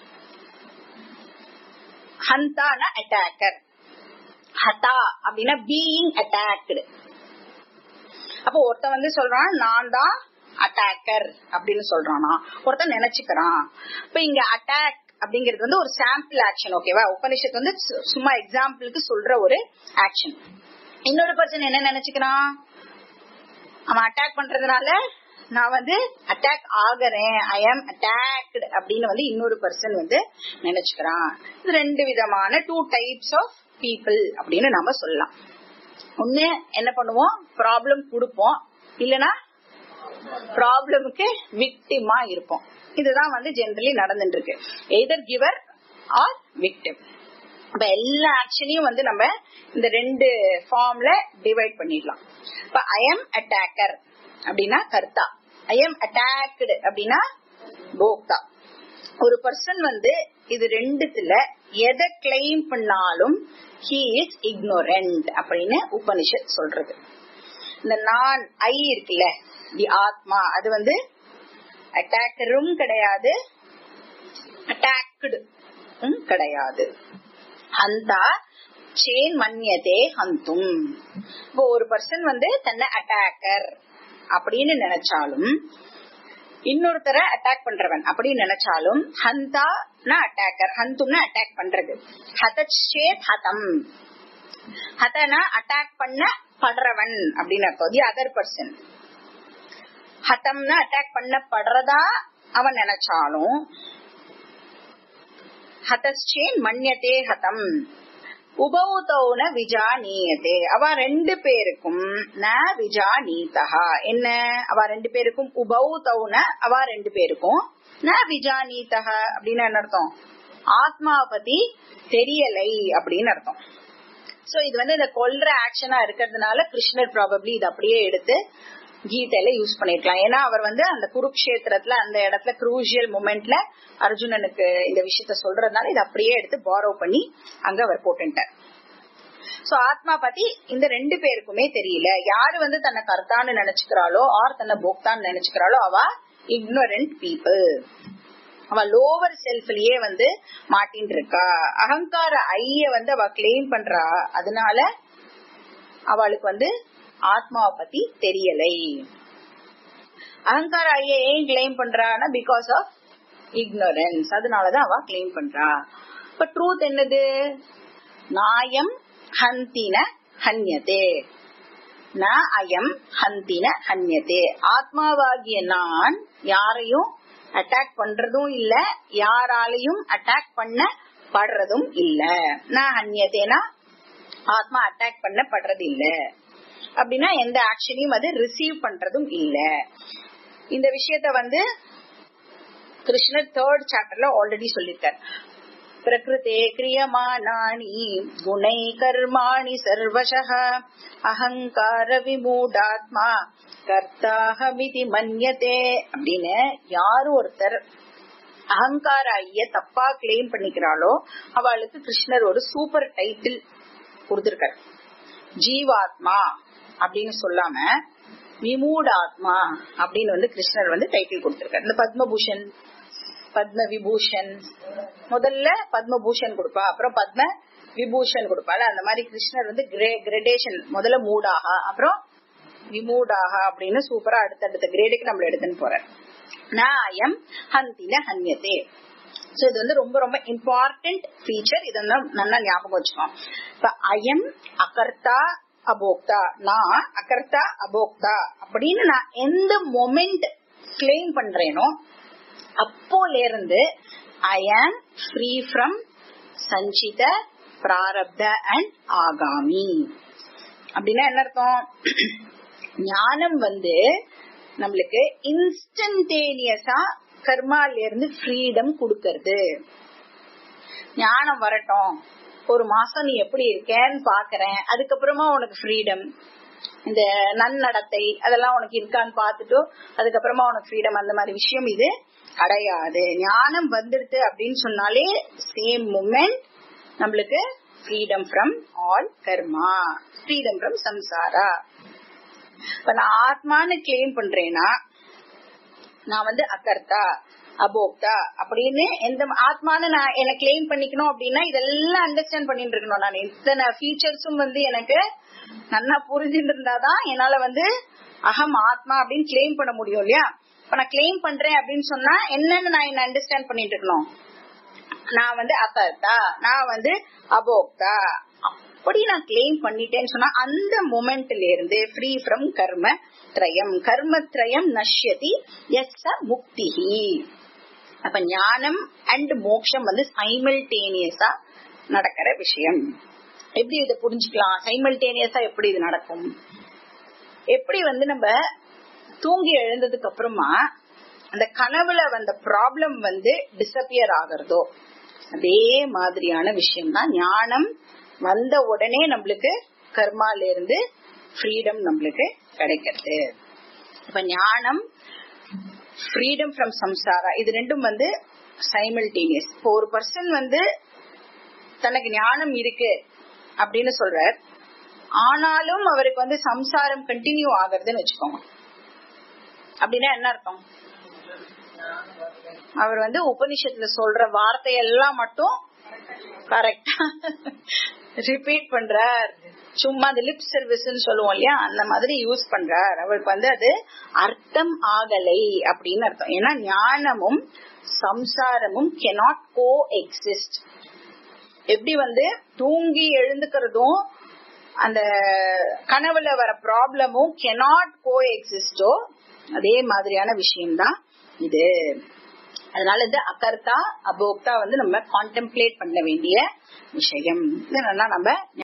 ஹந்தான அட்டாக்கர் ஹதா அப்படின்னா பீயிங் அட்டாக்டு அப்போ ஒருத்தன் வந்து சொல்றான் நான் தான் அட்டாக்கர் அப்படின்னு சொல்றானா ஒருத்தன் நினைச்சுக்கிறான் இப்ப இங்க அட்டாக் அப்படிங்கிறது வந்து ஒரு சாம்பிள் ஆக்ஷன் ஓகேவா உபனிஷத்து வந்து சும்மா எக்ஸாம்பிளுக்கு சொல்ற ஒரு ஆக்ஷன் இன்னொரு பர்சன் என்ன நினைச்சுக்கிறான் அவன் அட்டாக் பண்றதுனால நான் வந்து அட்டாக் ஆகிறேன் ஐ ஆம் அட்டாக்டு அப்படின்னு வந்து இன்னொரு பர்சன் வந்து நினைச்சுக்கிறான் இது ரெண்டு விதமான டூ டைப்ஸ் ஆஃப் பீப்புள் அப்படின்னு நம்ம சொல்லலாம் ஒண்ணு என்ன பண்ணுவோம் ப்ராப்ளம் கொடுப்போம் இல்லனா ப்ராப்ளமுக்கு விக்டிமா இருப்போம் இதுதான் வந்து ஜென்ரலி நடந்துட்டு இருக்கு எதர் கிவர் ஆர் விக்டிம் இப்ப எல்லா ஆக்ஷனையும் வந்து நம்ம இந்த ரெண்டு ஃபார்ம்ல டிவைட் பண்ணிடலாம் இப்ப ஐ எம் அட்டாக்கர் அப்படின்னா கர்த்தா ஐ எம் அட்டாக்டு அப்படின்னா போக்தா ஒரு பர்சன் வந்து இது ரெண்டுத்துல எதை கிளைம் பண்ணாலும் ஹி இஸ் இக்னோரண்ட் அப்படின்னு உபனிஷத் சொல்றது இந்த நான் ஐ இருக்குல்ல தி ஆத்மா அது வந்து அட்டாக்கரும் கிடையாது அட்டாக்டு கிடையாது அந்த சேன் மன்யதே ஹந்தும் இப்போ ஒரு பர்சன் வந்து தன்னை அட்டாக்கர் அப்படின்னு நினைச்சாலும் இன்னொருத்தரை அட்டாக் பண்றவன் அப்படின்னு நினைச்சாலும் ஹந்தா அட்டாக்கர் ஹந்தும்னா அட்டாக் பண்றது ஹதச்சேத் ஹதம் ஹதனா அட்டாக் பண்ண படுறவன் அப்படின்னு அர்த்தம் தி அதர் பர்சன் ஹதம்னா அட்டாக் பண்ணப்படுறதா அவன் நினைச்சாலும் ஹதச்சேன் மன்யத்தே ஹதம் உபௌதௌன விஜானீயதே அவ ரெண்டு பேருக்கும் ந விஜானீதா என்ன அவ ரெண்டு பேருக்கும் உபௌதௌன அவ ரெண்டு பேருக்கும் ந விஜானீதா அப்படின்னு என்ன அர்த்தம் ஆத்மாவை பத்தி தெரியலை அப்படின்னு அர்த்தம் சோ இது வந்து இந்த கொல்ற ஆக்ஷனா இருக்கிறதுனால கிருஷ்ணர் ப்ராபப்ளி இது அப்படியே எடுத்து கீதையில யூஸ் பண்ணிருக்கலாம் ஏன்னா அவர் வந்து அந்த குருக்ஷேத்திரத்துல அந்த இடத்துல குரூஷியல் மூமெண்ட்ல அர்ஜுனனுக்கு இந்த விஷயத்த சொல்றதுனால இதை அப்படியே எடுத்து பாரோ பண்ணி அங்க அவர் போட்டுட்டார் சோ ஆத்மா பத்தி இந்த ரெண்டு பேருக்குமே தெரியல யாரு வந்து தன்னை கர்த்தான்னு நினைச்சுக்கிறாளோ ஆர் தன்னை போக்தான்னு நினைச்சுக்கிறாளோ அவ இக்னோரண்ட் பீப்புள் அவ லோவர் செல்ஃப்லயே வந்து மாட்டின் இருக்கா அகங்கார ஐய வந்து அவ கிளைம் பண்றா அதனால அவளுக்கு வந்து ஆத்மாவை பத்தி தெரியலை அகங்கார ஐய ஏன் கிளைம் பண்றான்னா பிகாஸ் ஆஃப் இக்னோரன்ஸ் அதனாலதான் அவ கிளைம் பண்றா இப்ப ட்ரூத் என்னது நாயம் ஹந்தின ஹன்யதே ந அயம் ஹந்தின ஹன்யதே ஆத்மாவாகிய நான் யாரையும் அட்டாக் பண்றதும் இல்ல யாராலையும் அட்டாக் பண்ண படுறதும் இல்ல நான் ஹன்யதேனா ஆத்மா அட்டாக் பண்ணப்படுறது இல்ல அப்படின்னா எந்த ஆக்ஷனையும் அது ரிசீவ் பண்றதும் இல்ல இந்த விஷயத்த வந்து கிருஷ்ணர் தேர்ட் சாப்டர்ல ஆல்ரெடி சொல்லிருக்கார் பிரகிருதே கிரியமானானி குணை கர்மாணி சர்வசः அகங்கார விமூடாத்மா கர்த்தாஹமிதி மன்யதே அப்படின்னு யாரு ஒருத்தர் அகங்கார ஐய தப்பா கிளைம் பண்ணிக்கிறாளோ அவளுக்கு கிருஷ்ணர் ஒரு சூப்பர் டைட்டில் கொடுத்திருக்காரு ஜீவாத்மா அப்படின்னு சொல்லாம விமூடாத்மா அப்படின்னு வந்து கிருஷ்ணர் வந்து டைட்டில் கொடுத்திருக்காரு இந்த பத்மபூஷன் பத்ம விபூஷன் முதல்ல பத்மபூஷன் கொடுப்பா அப்புறம் பத்ம விபூஷன் கொடுப்பாள் அந்த மாதிரி கிருஷ்ணர் வந்து கிரேடேஷன் முதல்ல மூடாக அப்புறம் விமூடாக அப்படின்னு சூப்பரா அடுத்தடுத்த கிரேடுக்கு நம்மள எடுத்துன்னு போற நாயம் ஹந்தின ஹன்யதே சோ இது வந்து ரொம்ப ரொம்ப இம்பார்ட்டன்ட் ஃபீச்சர் இது வந்து நல்லா ஞாபகம் வச்சுக்கோம் இப்ப அயம் அகர்த்தா அபோக்தா நான் அகர்த்தா அபோக்தா அப்படின்னு நான் எந்த மொமெண்ட் கிளைம் பண்றேனோ அப்போல இருந்து ஐ ஆம் ஃப்ரீ ஃப்ரம் சஞ்சித பிராரப்த அண்ட் ஆகாமி அப்படின்னா என்ன அர்த்தம் ஞானம் வந்து நம்மளுக்கு இன்ஸ்டன்டேனியஸா கர்மால இருந்து ஃப்ரீடம் கொடுக்கறது ஞானம் வரட்டும் ஒரு மாசம் நீ எப்படி இருக்கேன்னு பாக்குறேன் அதுக்கப்புறமா உனக்கு ஃப்ரீடம் இந்த நன்னடத்தை அதெல்லாம் உனக்கு இருக்கான்னு பார்த்துட்டு அதுக்கப்புறமா உனக்கு ஃப்ரீடம் அந்த மாதிரி விஷயம் இது கிடையாது ஞானம் வந்துடுது அப்படின்னு சொன்னாலே சேம் மூமெண்ட் நம்மளுக்கு freedom from all karma freedom from samsara இப்ப நான் ஆத்மான்னு கிளைம் பண்றேன்னா நான் வந்து அகர்த்தா அபோக்தா அப்படின்னு எந்த ஆத்மான்னு நான் என்ன கிளைம் பண்ணிக்கணும் அப்படின்னா இதெல்லாம் அண்டர்ஸ்டாண்ட் பண்ணிட்டு இருக்கணும் நான் இத்தனை ஃபீச்சர்ஸும் வந்து எனக்கு நல்லா புரிஞ்சுட்டு இருந்தாதான் என்னால வந்து அகம் ஆத்மா அப்படின்னு கிளைம் பண்ண முடியும் இல்லையா இப்ப நான் கிளைம் பண்றேன் அப்படின்னு சொன்னா என்னன்னு நான் என்ன அண்டர்ஸ்டாண்ட் பண்ணிட்டு இருக்கணும் நான் வந்து அகர்த்தா நான் வந்து அபோக்தா அப்படி நான் கிளைம் பண்ணிட்டேன்னு சொன்னா அந்த மொமெண்ட்ல இருந்து ஃப்ரீ ஃப்ரம் கர்ம திரயம் கர்ம திரயம் நஷ்யதி எஸ் முக்திஹி அப்ப ஞானம் அண்ட் மோக்ஷம் வந்து சைமல்டேனியஸா நடக்கிற விஷயம் எப்படி இதை புரிஞ்சுக்கலாம் சைமல்டேனியஸா எப்படி இது நடக்கும் எப்படி வந்து நம்ம தூங்கி எழுந்ததுக்கு அப்புறமா அந்த கனவுல வந்த ப்ராப்ளம் வந்து டிசப்பியர் ஆகிறதோ அதே மாதிரியான விஷயம் தான் ஞானம் வந்த உடனே நம்மளுக்கு கர்மால இருந்து ஃப்ரீடம் நம்மளுக்கு கிடைக்கிறது இப்ப ஞானம் ஃப்ரீடம் ஃப்ரம் சம்சாரா இது ரெண்டும் வந்து சைமல்டேனியஸ் இப்போ ஒரு பர்சன் வந்து தனக்கு ஞானம் இருக்கு அப்படின்னு சொல்றார் ஆனாலும் அவருக்கு வந்து சம்சாரம் கண்டினியூ ஆகுறதுன்னு வச்சுக்கோங்க அப்படின்னா என்ன அர்த்தம் அவர் வந்து உபனிஷத்துல சொல்ற வார்த்தையெல்லாம் மட்டும் கரெக்டா ரிப்பீட் பண்றார் சும்மா அந்த லிப் சர்வீஸ்னு சொல்லுவோம் இல்லையா அந்த மாதிரி யூஸ் பண்றார் அவருக்கு வந்து அது அர்த்தம் ஆகலை அப்படின்னு அர்த்தம் ஏன்னா ஞானமும் சம்சாரமும் கெனாட் கோ எக்ஸிஸ்ட் எப்படி வந்து தூங்கி எழுந்துக்கிறதும் அந்த கனவுல வர ப்ராப்ளமும் கெனாட் கோ எக்ஸிஸ்டோ அதே மாதிரியான விஷயம்தான் இது அதனால இந்த அகர்த்தா அபோக்தா வந்து நம்ம கான்டெம்ப்ளேட் பண்ண வேண்டிய விஷயம் இது நல்லா நம்ம